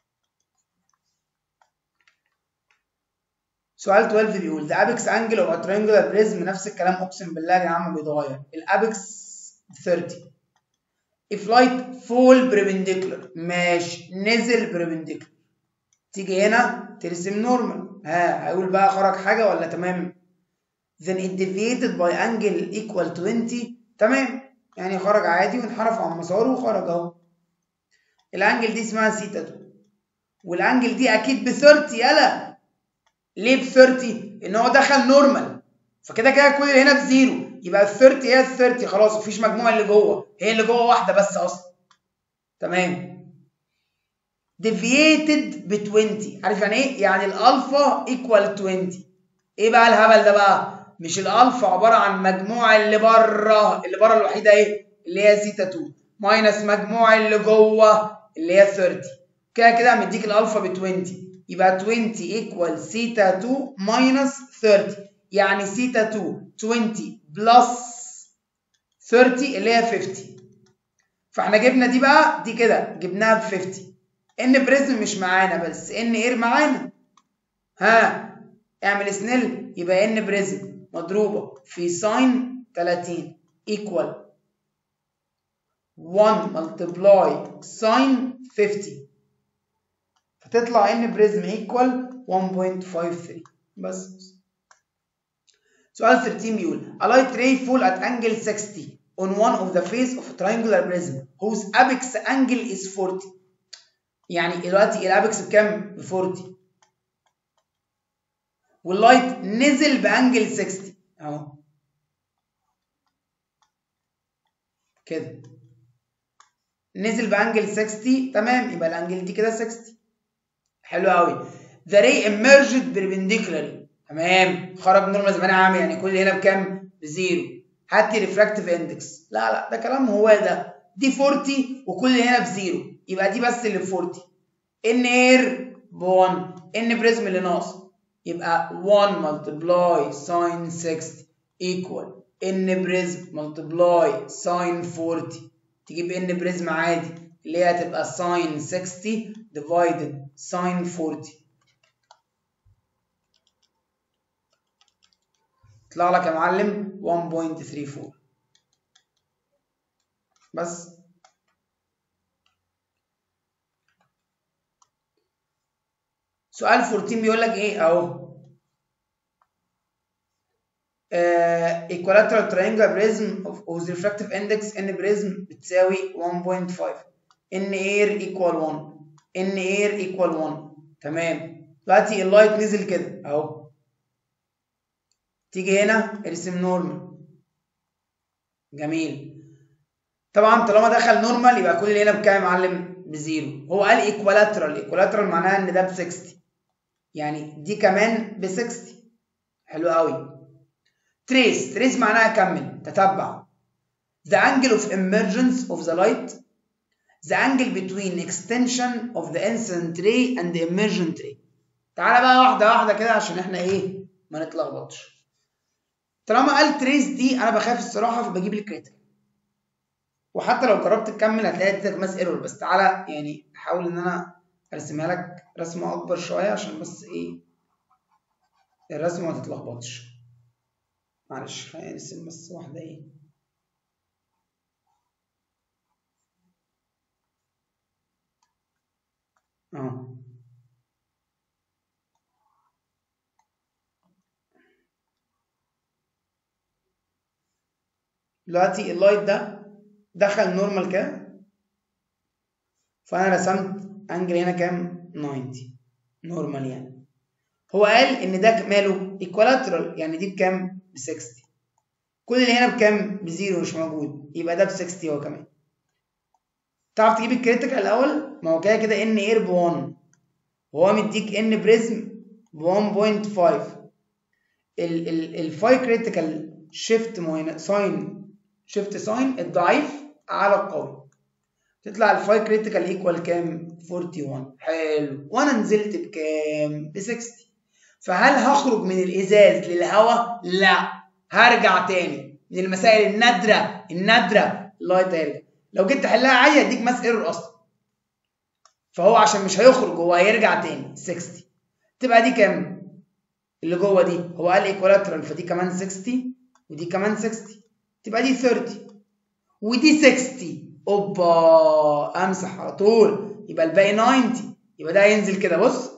سؤال 12 بيقول the apex angle of a triangular prism نفس الكلام اقسم بالله يا عم بيتغير الابكس 30 if light fall perpendicular ماشي نزل perpendicular تيجي هنا ترسم نورمال ها هقول بقى خرج حاجه ولا تمام then it deviated by angle equal 20 تمام يعني خرج عادي وانحرف عن مساره وخرج اهو الانجل دي اسمها سيتا 2 والانجل دي اكيد ب 30 يلا ليه ب 30 ان هو دخل نورمال فكده كده كل اللي هنا بزيرو يبقى ال 30 هي ال 30 خلاص مفيش مجموعه اللي جوه هي اللي جوه واحده بس اصلا تمام deviated ب 20 عارف يعني ايه يعني الالفا ايكوال 20 ايه بقى الهبل ده بقى مش الالفا عباره عن مجموعه اللي بره اللي بره الوحيده ايه اللي هي زيتا 2 ماينس مجموعه اللي جوه اللي هي 30 كده كده مديك الالفا ب 20 يبقى 20 ايكوال سيتا 2 ماينس 30 يعني سيتا 2 20 بلس 30 اللي هي 50 فاحنا جبنا دي بقى دي كده جبناها ب 50 ان بريزم مش معانا بس ان اير معانا ها اعمل سنيل يبقى ان بريزم مضروبه في ساين 30 ايكوال 1 ملتبلاي ساين 50 فتطلع ان بريزم ايكوال 1.53 بس سؤال 13 بيقول a light ray fall at angle 60 on one of the face of a triangular prism whose apex angle is 40 يعني دلوقتي الابكس بكام؟ ب 40 واللايت نزل بانجل 60 اهو كده نزل بانجل 60 تمام يبقى الانجل دي كده 60 حلو قوي the ray emerged perpendicularly تمام خرج نورمال زمان عام يعني كل هنا بكام؟ بزيرو هات لي ريفراكتيف اندكس لا لا ده كلام هو ده دي 40 وكل هنا بزيرو يبقى دي بس اللي ب 40 ان اير ب 1 ان بريزم اللي ناقص يبقى 1 ملتبلاي ساين 60 ايكوال ان بريزم ملتبلاي ساين 40 تجيب ان بريزم عادي اللي هي هتبقى ساين 60 ديفايدد ساين 40 يطلع لك يا معلم 1.34 بس سؤال 14 بيقول لك ايه اهو equilateral triangular prism of whose refractive index n prism بتساوي 1.5 n air equal 1 n air equal 1 تمام دلوقتي اللايت نزل كده اهو تيجي هنا ارسم نورمال جميل طبعا طالما دخل نورمال يبقى كل اللي هنا بكام يا معلم بزيرو هو قال ايكوالاترال ايكوالاترال معناها ان ده ب 60 يعني دي كمان ب 60 حلو قوي تريس تريس معناها كمل تتبع the angle of emergence of the light the angle between extension of the incident ray and the emergent ray تعالى بقى واحده واحده كده عشان احنا ايه ما نتلخبطش طالما قال تريس دي انا بخاف الصراحه فبجيب الكريتيكال وحتى لو جربت تكمل هتلاقي اديتك ماس ايرور بس تعالى يعني احاول ان انا ارسمها لك رسمه اكبر شويه عشان بس ايه الرسمه ما تتلخبطش معلش خلينا نرسم بس واحده ايه اه دلوقتي اللايت ده دخل نورمال كده فانا رسمت انجل هنا كام 90 نورمال يعني هو قال ان ده ماله ايكوالاترال يعني دي بكام ب 60 كل اللي هنا بكام بزيرو مش موجود يبقى ده ب 60 هو كمان تعرف تجيب الكريتيكال الاول ما هو كده كده ان اير ب 1 وهو مديك ان بريزم ب 1.5 ال ال الفاي كريتيكال شيفت ساين شيفت ساين الضعيف على القوي تطلع الفاي كريتيكال ايكوال كام 41 حلو وانا نزلت بكام ب 60 فهل هخرج من الازاز للهواء لا هرجع تاني من المسائل النادره النادره اللايت هيرجع لو جيت تحلها عادي هيديك ماس ايرور اصلا فهو عشان مش هيخرج هو هيرجع تاني 60 تبقى دي كام اللي جوه دي هو قال ايكوالاترال فدي كمان 60 ودي كمان 60 تبقى دي 30 ودي 60 اوبا امسح على طول يبقى الباقي 90 يبقى ده هينزل كده بص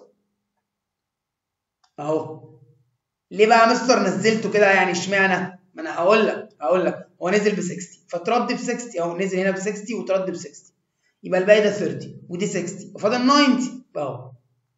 اهو ليه بقى يا مستر نزلته كده يعني اشمعنى ما انا هقول لك هقول لك هو نزل ب 60 فترد ب 60 اهو نزل هنا ب 60 وترد ب 60 يبقى الباقي ده 30 ودي 60 وفاضل 90 اهو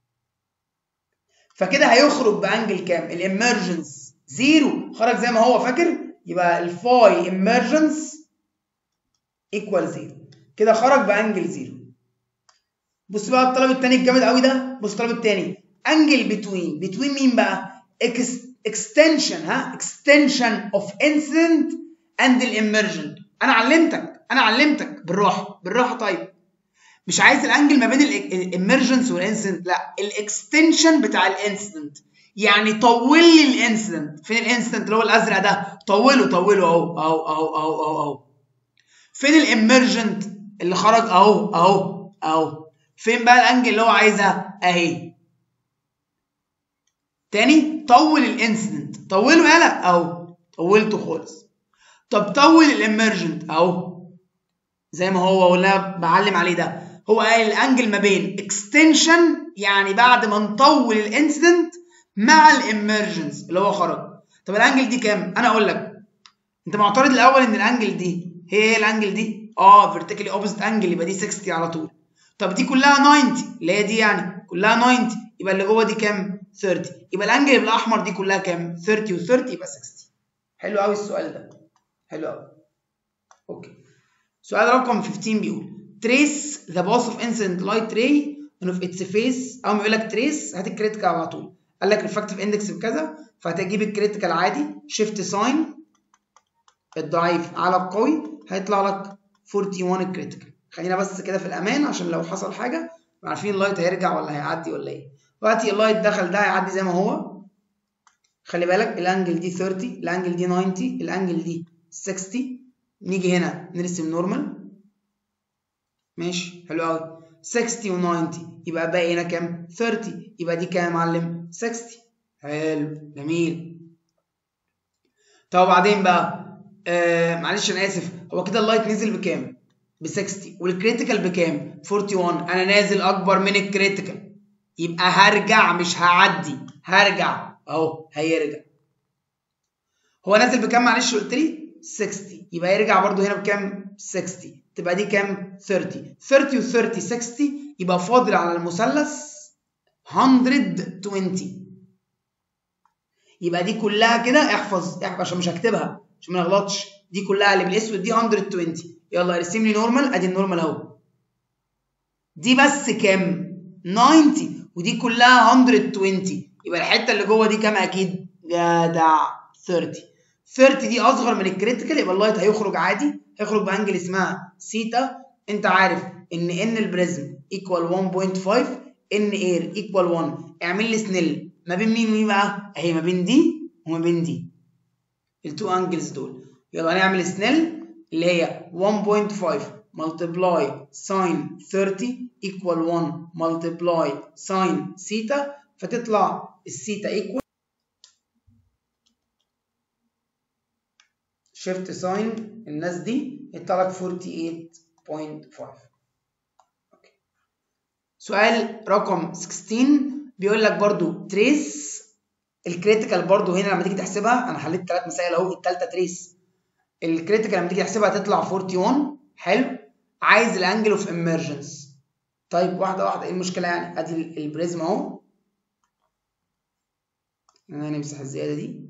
فكده هيخرج بانجل كام الامرجنس زيرو خرج زي ما هو فاكر يبقى الفاي امرجنس ايكوال زيرو كده خرج بانجل زيرو بص بقى الطلب التاني الجامد قوي ده بص الطلب التاني انجل بتوين بتوين مين بقى extension ها extension of incident and الامرجنت انا علمتك انا علمتك بالراحه بالراحه طيب مش عايز الانجل ما بين الامرجنس والانسيدنت لا الاكستنشن بتاع الانسيدنت يعني طول لي الانسيدنت فين الانسيدنت اللي هو الازرق ده طوله طوله اهو اهو اهو اهو اهو اهو فين الامرجنت اللي خرج اهو اهو اهو فين بقى الانجل اللي هو عايزها اهي تاني طول الانسيدنت طوله يالا اهو طولته خالص طب طول الامرجنت اهو زي ما هو ولا بعلم عليه ده هو قال الانجل ما بين اكستنشن يعني بعد ما نطول الانسيدنت مع الامرجنس اللي هو خرج طب الانجل دي كام انا اقول لك انت معترض الاول ان الانجل دي هي هي الانجل دي اه فيرتيكالي اوبوزيت انجل يبقى دي 60 على طول طب دي كلها 90 اللي هي دي يعني كلها 90 يبقى اللي جوه دي كام 30 يبقى الانجل بالاحمر دي كلها كام 30 و30 يبقى 60 حلو قوي السؤال ده حلو قوي اوكي سؤال رقم 15 بيقول trace the path of incident light ray and of its face اول ما يقول لك trace هات الكريتيكال على طول قال لك refractive index بكذا فهتجيب الكريتيكال عادي شيفت ساين الضعيف على القوي هيطلع لك 41 الكريتيكال خلينا بس كده في الامان عشان لو حصل حاجه عارفين اللايت هيرجع ولا هيعدي ولا ايه دلوقتي اللايت دخل ده هيعدي زي ما هو خلي بالك الانجل دي 30 الانجل دي 90 الانجل دي 60 نيجي هنا نرسم نورمال ماشي حلو قوي 60 و90 يبقى باقي هنا كام 30 يبقى دي كام يا معلم 60 حلو جميل طب وبعدين بقى آه معلش انا اسف هو كده اللايت نزل بكام ب 60 والكريتيكال بكام 41 انا نازل اكبر من الكريتيكال يبقى هرجع مش هعدي هرجع اهو هيرجع هو نازل بكام معلش قلت لي 60 يبقى يرجع برده هنا بكام 60 تبقى دي كام 30 30 و 30 60 يبقى فاضل على المثلث 120 يبقى دي كلها كده احفظ احفظ عشان مش هكتبها عشان ما نغلطش دي كلها اللي بالاسود دي 120 يلا ارسم لي نورمال ادي النورمال اهو دي بس كام 90 ودي كلها 120 يبقى الحته اللي جوه دي كام اكيد جدع 30 30 دي اصغر من الكريتيكال يبقى اللايت هيخرج عادي هيخرج بانجل اسمها سيتا انت عارف ان ان البريزم ايكوال 1.5 ان اير ايكوال 1 اعمل لي سنيل ما بين مين ومين بقى اهي ما بين دي وما بين دي التو انجلز دول يلا نعمل سنيل اللي هي 1.5 multiply sin 30 equal 1 multiply sin ثيتا فتطلع الثيتا equal شيفت ساين الناس دي يطلع لك 48.5 سؤال رقم 16 بيقول لك برضو تريس الكريتيكال برضو هنا لما تيجي تحسبها انا حليت ثلاث مسائل اهو الثالثه تريس الكريتيكال لما تيجي تحسبها هتطلع 41 حلو عايز الانجل اوف اميرجنس طيب واحده واحده ايه المشكله يعني ادي البريزم اهو هنمسح الزياده دي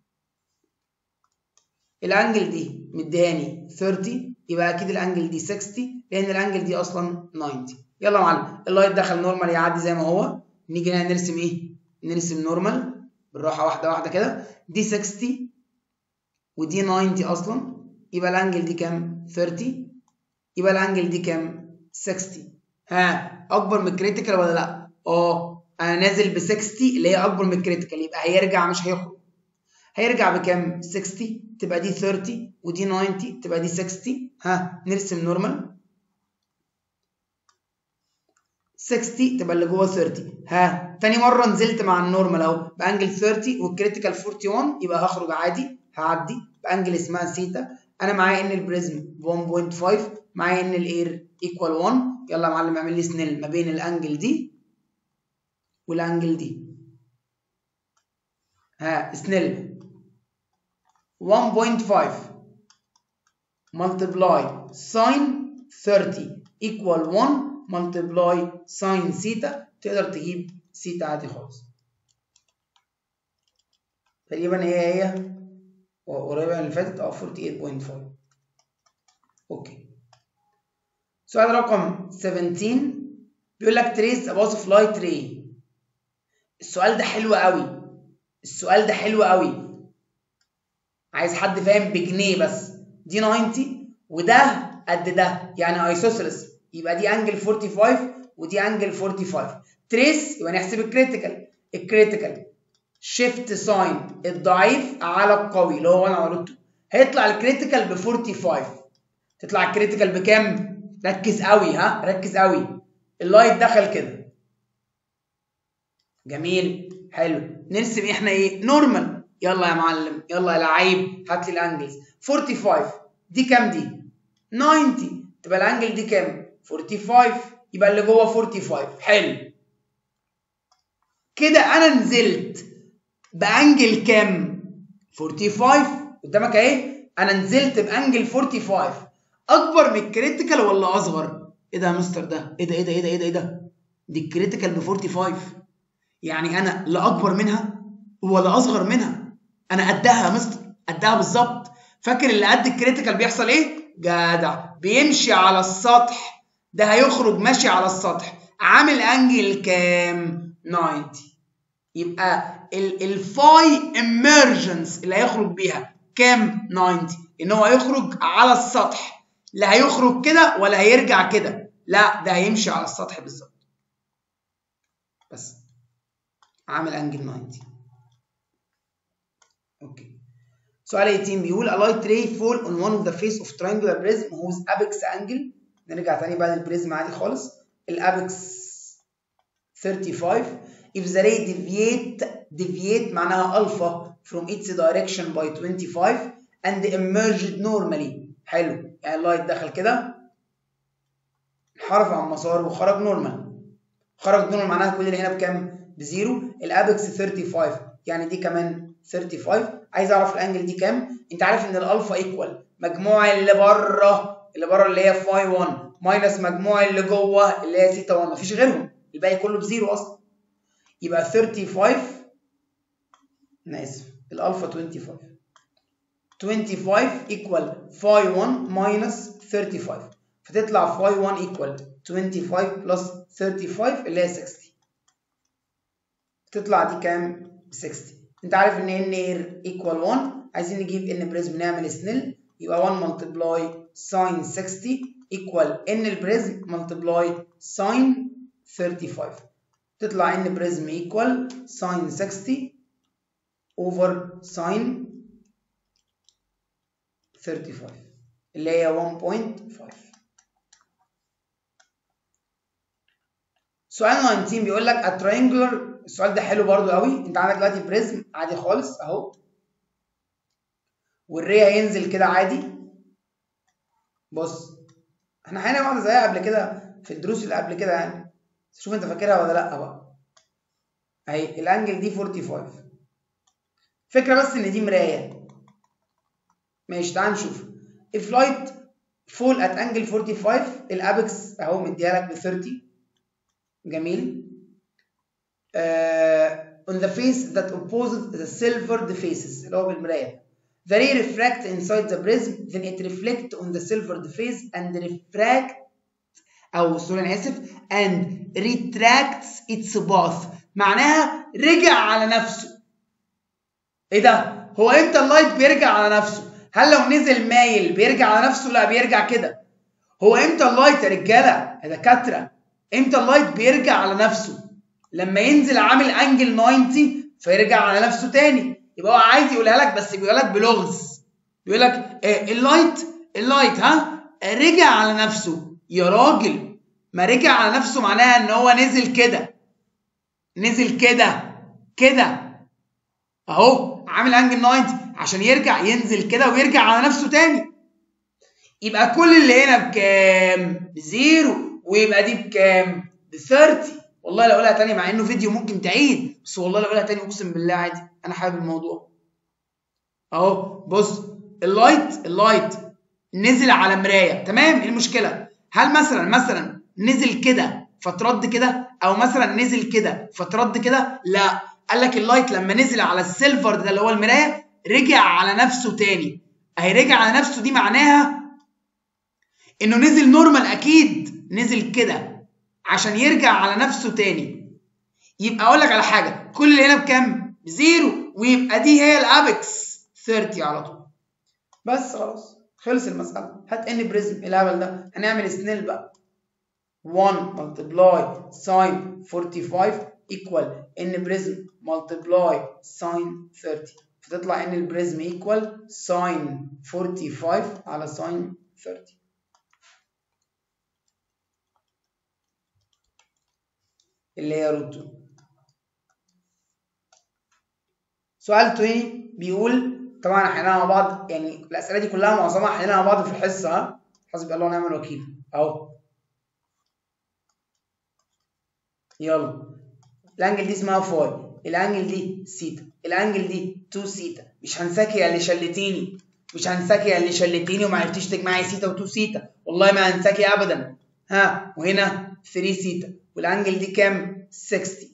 الانجل دي مدياني 30 يبقى اكيد الانجل دي 60 لان الانجل دي اصلا 90 يلا يا معلم اللايت دخل نورمال يعدي زي ما هو نيجي هنا نرسم ايه نرسم نورمال بالراحه واحده واحده كده دي 60 ودي 90 اصلا يبقى الانجل دي كام 30 يبقى الانجل دي كام 60 ها اكبر من الكريتيكال ولا لا اه انا نازل ب 60 اللي هي اكبر من الكريتيكال يبقى هيرجع مش هيخرج هيرجع بكام 60 تبقى دي 30 ودي 90 تبقى دي 60 ها نرسم نورمال 60 تبقى اللي جوه 30 ها تاني مره نزلت مع النورمال اهو بانجل 30 والكريتيكال 41 يبقى هخرج عادي هعدي بانجل اسمها سيتا انا معايا ان البريزم 1.5 معايا ان الاير ايكوال 1 يلا يا معلم اعمل لي سنيل ما بين الانجل دي والانجل دي ها سنيل 1.5 multiply sin 30 equal 1 multiply sin ثيتا تقدر تجيب ثيتا عادي خالص تقريبا هي هي قريبة من اللي فاتت اه 48.5 اوكي سؤال رقم 17 بيقول لك تريس اباص فلايت ري السؤال ده حلو قوي السؤال ده حلو قوي عايز حد فاهم بجنيه بس دي 90 وده قد ده يعني ايسوسيلس يبقى دي انجل 45 ودي انجل 45 تريس يبقى نحسب الكريتيكال الكريتيكال شيفت ساين الضعيف على القوي اللي هو 1 على روت 2 هيطلع الكريتيكال ب 45 تطلع الكريتيكال بكام؟ ركز قوي ها ركز قوي اللايت دخل كده جميل حلو نرسم احنا ايه؟ نورمال يلا يا معلم يلا يا لعيب هات لي الانجلز 45 دي كام دي؟ 90 تبقى الانجل دي كام؟ 45 يبقى اللي جوه 45 حلو كده انا نزلت بانجل كام 45 قدامك اهي انا نزلت بانجل 45 اكبر من الكريتيكال ولا اصغر ايه ده يا مستر ده ايه ده ايه ده ايه ده ايه ده ايه ده دي الكريتيكال ب 45 يعني انا لا اكبر منها ولا اصغر منها انا قدها يا مستر قدها بالظبط فاكر اللي قد الكريتيكال بيحصل ايه جدع بيمشي على السطح ده هيخرج ماشي على السطح عامل انجل كام 90 يبقى الفاي اميرجنس اللي هيخرج بيها كام 90 ان هو هيخرج على السطح لا هيخرج كده ولا هيرجع كده لا ده هيمشي على السطح بالظبط بس عامل انجل 90 اوكي سؤال 18 بيقول a light ray fall on one of the face of triangular prism whose apex angle نرجع تاني بعد البريزم عادي خالص الابكس 35 if the ray deviate deviate معناها alpha from its direction by 25 and emerged normally حلو يعني اللايت دخل كده انحرف عن مساره وخرج نورمال خرج نورمال معناها كل اللي هنا بكام؟ بزيرو الابكس 35 يعني دي كمان 35 عايز اعرف الانجل دي كام؟ انت عارف ان الالفا ايكوال مجموع اللي بره اللي بره اللي هي فاي 1 ماينس مجموع اللي جوه اللي هي سيتا 1 مفيش غيرهم الباقي كله بزيرو اصلا يبقى 35 انا اسف الالفا 25 25 ايكوال فاي 1 ماينس 35 فتطلع فاي 1 ايكوال 25 بلس 35 اللي هي 60 تطلع دي كام؟ 60 انت عارف ان ان اير ايكوال 1 عايزين نجيب ان بريزم نعمل سنيل يبقى 1 ملتبلاي ساين 60 ايكوال ان البريزم ملتبلاي ساين 35 تطلع ان بريزم ايكوال ساين 60 اوفر ساين 35 اللي هي 1.5 سؤال 19 بيقول لك a triangular السؤال ده حلو برضو قوي انت عندك دلوقتي بريزم عادي خالص اهو والري هينزل كده عادي بص احنا حقيقة واحده زيها قبل كده في الدروس اللي قبل كده يعني شوف انت فاكرها ولا لا بقى اهي الانجل دي 45 فكره بس ان دي مرايه ماشي تعال نشوف if light fall at angle 45 الابكس اهو مديها لك ب 30 جميل uh, on the face that opposes the silvered faces اللي هو بالمرايه the ray refract inside the prism then it reflect on the silvered face and refract او سوري انا اسف and retracts its path معناها رجع على نفسه ايه ده هو امتى اللايت بيرجع على نفسه هل لو نزل مايل بيرجع على نفسه لا بيرجع كده هو امتى اللايت يا رجاله يا دكاتره امتى اللايت بيرجع على نفسه لما ينزل عامل انجل 90 فيرجع على نفسه تاني يبقى هو عايز يقولها لك بس بيقول لك بلغز بيقول لك آه اللايت اللايت ها رجع على نفسه يا راجل ما رجع على نفسه معناها ان هو نزل كده نزل كده كده اهو عامل انجل 90 عشان يرجع ينزل كده ويرجع على نفسه تاني يبقى كل اللي هنا بكام بزيرو ويبقى دي بكام ب 30 والله لو اقولها تاني مع انه فيديو ممكن تعيد بس والله لو اقولها تاني اقسم بالله عادي انا حابب الموضوع اهو بص اللايت اللايت نزل على مرايه تمام ايه المشكله هل مثلا مثلا نزل كده فترد كده او مثلا نزل كده فترد كده لا قال لك اللايت لما نزل على السيلفر ده اللي هو المرايه رجع على نفسه تاني اهي رجع على نفسه دي معناها انه نزل نورمال اكيد نزل كده عشان يرجع على نفسه تاني يبقى اقول لك على حاجه كل اللي هنا بكام بزيرو ويبقى دي هي الابكس 30 على طول بس خلاص خلص المساله هات ان بريزم الهبل ده هنعمل سنيل بقى 1 multiply sin 45 equal n بريزم multiply sin 30 فتطلع ان البريزم equal sin 45 على sin 30 اللي هي روت 2 سؤال تاني بيقول طبعا حليناها مع بعض يعني الاسئله دي كلها معظمها حليناها مع بعض في الحصه ها حسبي الله ونعم الوكيل اهو يلا الانجل دي اسمها فاي الانجل دي سيتا الانجل دي 2 سيتا مش هنساكي يا اللي شلتيني مش هنساكي يا اللي شلتيني وما عرفتيش تجمعي سيتا و2 سيتا والله ما هنساكي ابدا ها وهنا 3 سيتا والانجل دي كام 60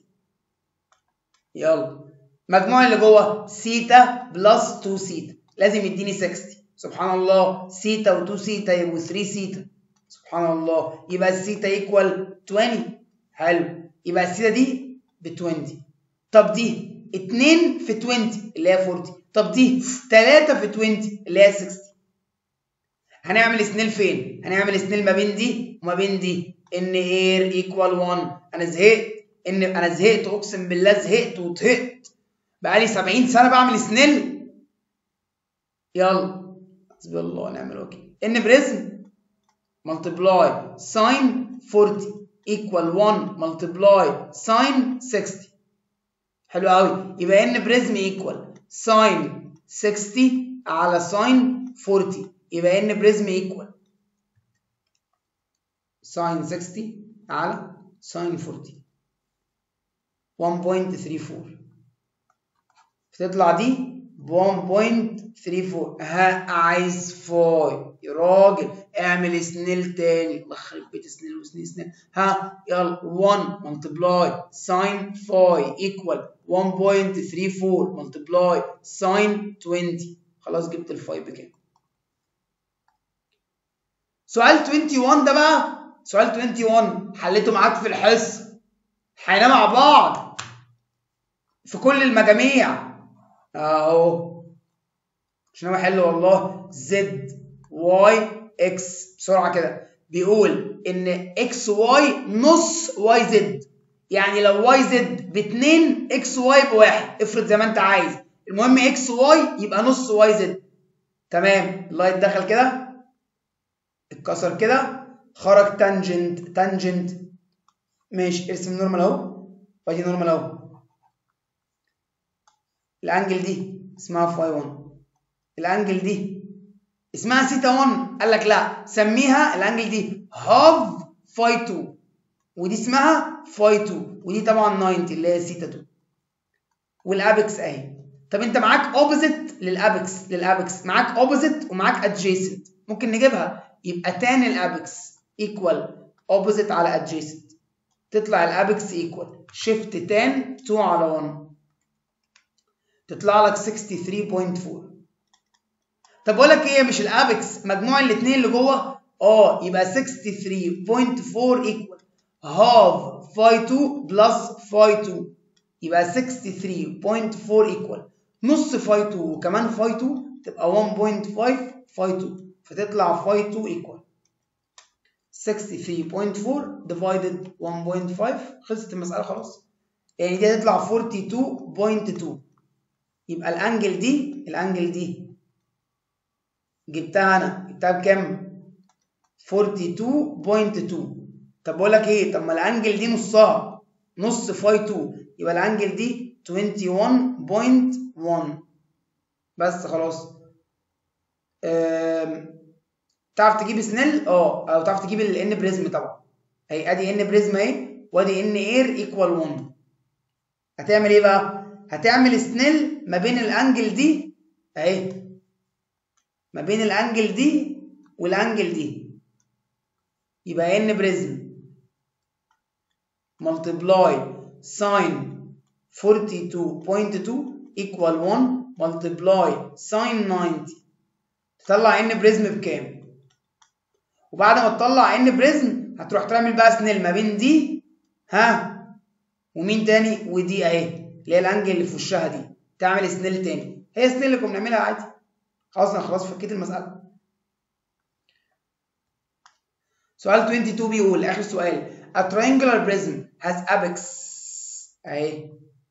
يلا مجموع اللي جوه سيتا بلس 2 سيتا لازم يديني 60 سبحان الله سيتا و2 سيتا يبقوا 3 سيتا سبحان الله يبقى السيتا ايكوال 20 حلو يبقى السيتا دي ب 20 طب دي 2 في 20 اللي هي 40 طب دي 3 في 20 اللي هي 60 هنعمل سنيل فين؟ هنعمل سنيل ما بين دي وما بين دي ان اير ايكوال 1 انا زهقت ان انا زهقت اقسم بالله زهقت وطهقت بقالي 70 سنه بعمل سنيل يلا حسبي الله ونعم الوكيل ان بريزم ملتبلاي ساين 40 ايكوال 1 ملتبلاي ساين 60 حلو قوي يبقى ان بريزم ايكوال ساين 60 على ساين 40 يبقى ان بريزم ايكوال ساين 60 على ساين 40 1.34 فتطلع دي ب 1.34 ها عايز فاي يا راجل اعمل سنيل تاني الله يخرب بيت سنيل وسنيل سنيل ها يلا 1 ملتبلاي ساين فاي ايكوال 1.34 ملتبلاي ساين 20 خلاص جبت الفاي بكام سؤال 21 ده بقى سؤال 21 حليته معاك في الحصه حليناه مع بعض في كل المجاميع اهو عشان هو حلو والله زد واي اكس بسرعه كده بيقول ان اكس واي نص واي زد يعني لو واي زد ب 2 اكس واي بواحد افرض زي ما انت عايز المهم اكس واي يبقى نص واي زد تمام اللايت دخل كده اتكسر كده خرج تانجنت تانجنت ماشي ارسم نورمال اهو وادي نورمال اهو الانجل دي اسمها فاي 1 الانجل دي اسمها سيتا 1 قال لك لا سميها الانجل دي هاف فاي 2 ودي اسمها فاي 2 ودي طبعا 90 اللي هي سيتا 2 والابكس اهي طب انت معاك اوبوزيت للابكس للابكس معاك اوبوزيت ومعاك ادجيسنت ممكن نجيبها يبقى تان الابكس ايكوال اوبوزيت على ادجيسنت تطلع الابكس ايكوال شيفت تان 2 على 1 تطلع لك 63.4 طب بقول لك ايه مش الابكس مجموع الاثنين اللي جوه اه يبقى 63.4 ايكوال هاف فاي 2 بلس فاي 2 يبقى 63.4 ايكوال نص فاي 2 وكمان فاي 2 تبقى 1.5 فاي 2 فتطلع فاي 2 ايكوال 63.4 divided 1.5 خلصت المسألة خلاص يعني دي هتطلع 42.2 يبقى الانجل دي الانجل دي جبتها انا جبتها بكام 42.2 طب بقول لك ايه طب ما الانجل دي نصها نص فاي 2 يبقى الانجل دي 21.1 بس خلاص تعرف تجيب سنيل اه او تعرف تجيب الان بريزم طبعا اهي ادي ان بريزم اهي وادي ان اير ايكوال 1 هتعمل ايه بقى هتعمل سنيل ما بين الانجل دي اهي ما بين الانجل دي والانجل دي يبقى ان بريزم ملتبلاي ساين 42.2 equal 1 multiply sin 90 تطلع ان بريزم بكام وبعد ما تطلع ان بريزم هتروح تعمل بقى سنيل ما بين دي ها ومين تاني ودي اهي اللي هي الانجل اللي في وشها دي تعمل سنيل تاني هي سنيل اللي كنا بنعملها عادي خلاص انا خلاص فكيت المساله سؤال 22 بيقول اخر سؤال a triangular prism has apex اهي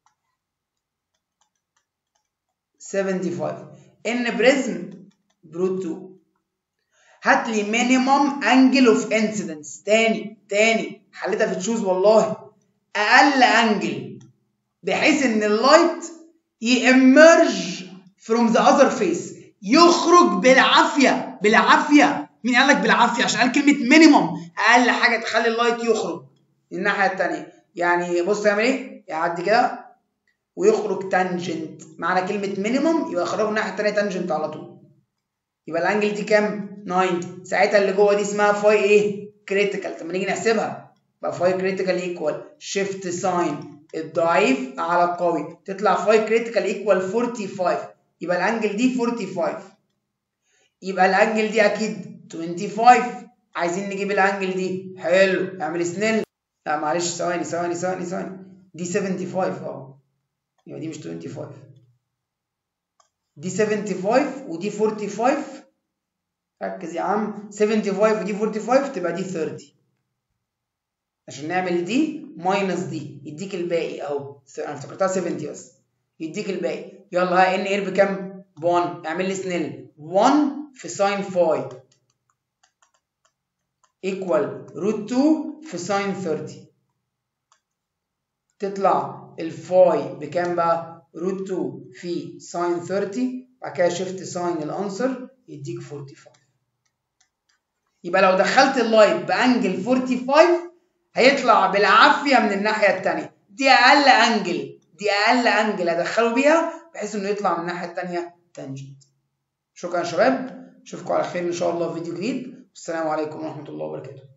75 ان بريزم بروت 2 هات لي مينيمم انجل اوف انسيدنس تاني تاني حليتها في تشوز والله اقل انجل بحيث ان اللايت يامرج فروم ذا اذر فيس يخرج بالعافيه بالعافيه مين قال لك بالعافيه عشان قال كلمه مينيمم اقل حاجه تخلي اللايت يخرج الناحيه الثانيه يعني بص يعمل ايه يعدي كده ويخرج تانجنت معنى كلمه مينيمم يبقى يخرجه الناحيه الثانيه تانجنت على طول يبقى الانجل دي كام 90 ساعتها اللي جوه دي اسمها فاي ايه كريتيكال طب ما نيجي نحسبها يبقى فاي كريتيكال ايكوال شيفت ساين الضعيف على القوي تطلع فاي كريتيكال ايكوال 45 يبقى الانجل دي 45 يبقى الانجل دي اكيد 25 عايزين نجيب الانجل دي حلو اعمل سنيل لا معلش ثواني ثواني ثواني ثواني دي 75 اه يبقى دي مش 25 دي 75 ودي 45 ركز يا عم 75 ودي 45 تبقى دي 30 عشان نعمل دي ماينس دي يديك الباقي اهو انا افتكرتها 70 بس يديك الباقي يلا ها ان اير بكام؟ ب 1 اعمل لي سنيل 1 في ساين فاي ايكوال روت 2 في ساين 30 تطلع الفاي بكام بقى؟ روت 2 في ساين 30 بعد كده شيفت ساين الانسر يديك 45 يبقى لو دخلت اللايت بانجل 45 هيطلع بالعافيه من الناحيه الثانيه دي اقل انجل دي اقل انجل ادخله بيها بحيث انه يطلع من الناحيه الثانيه تانجنت شكرا يا شباب اشوفكم على خير ان شاء الله في فيديو جديد والسلام عليكم ورحمه الله وبركاته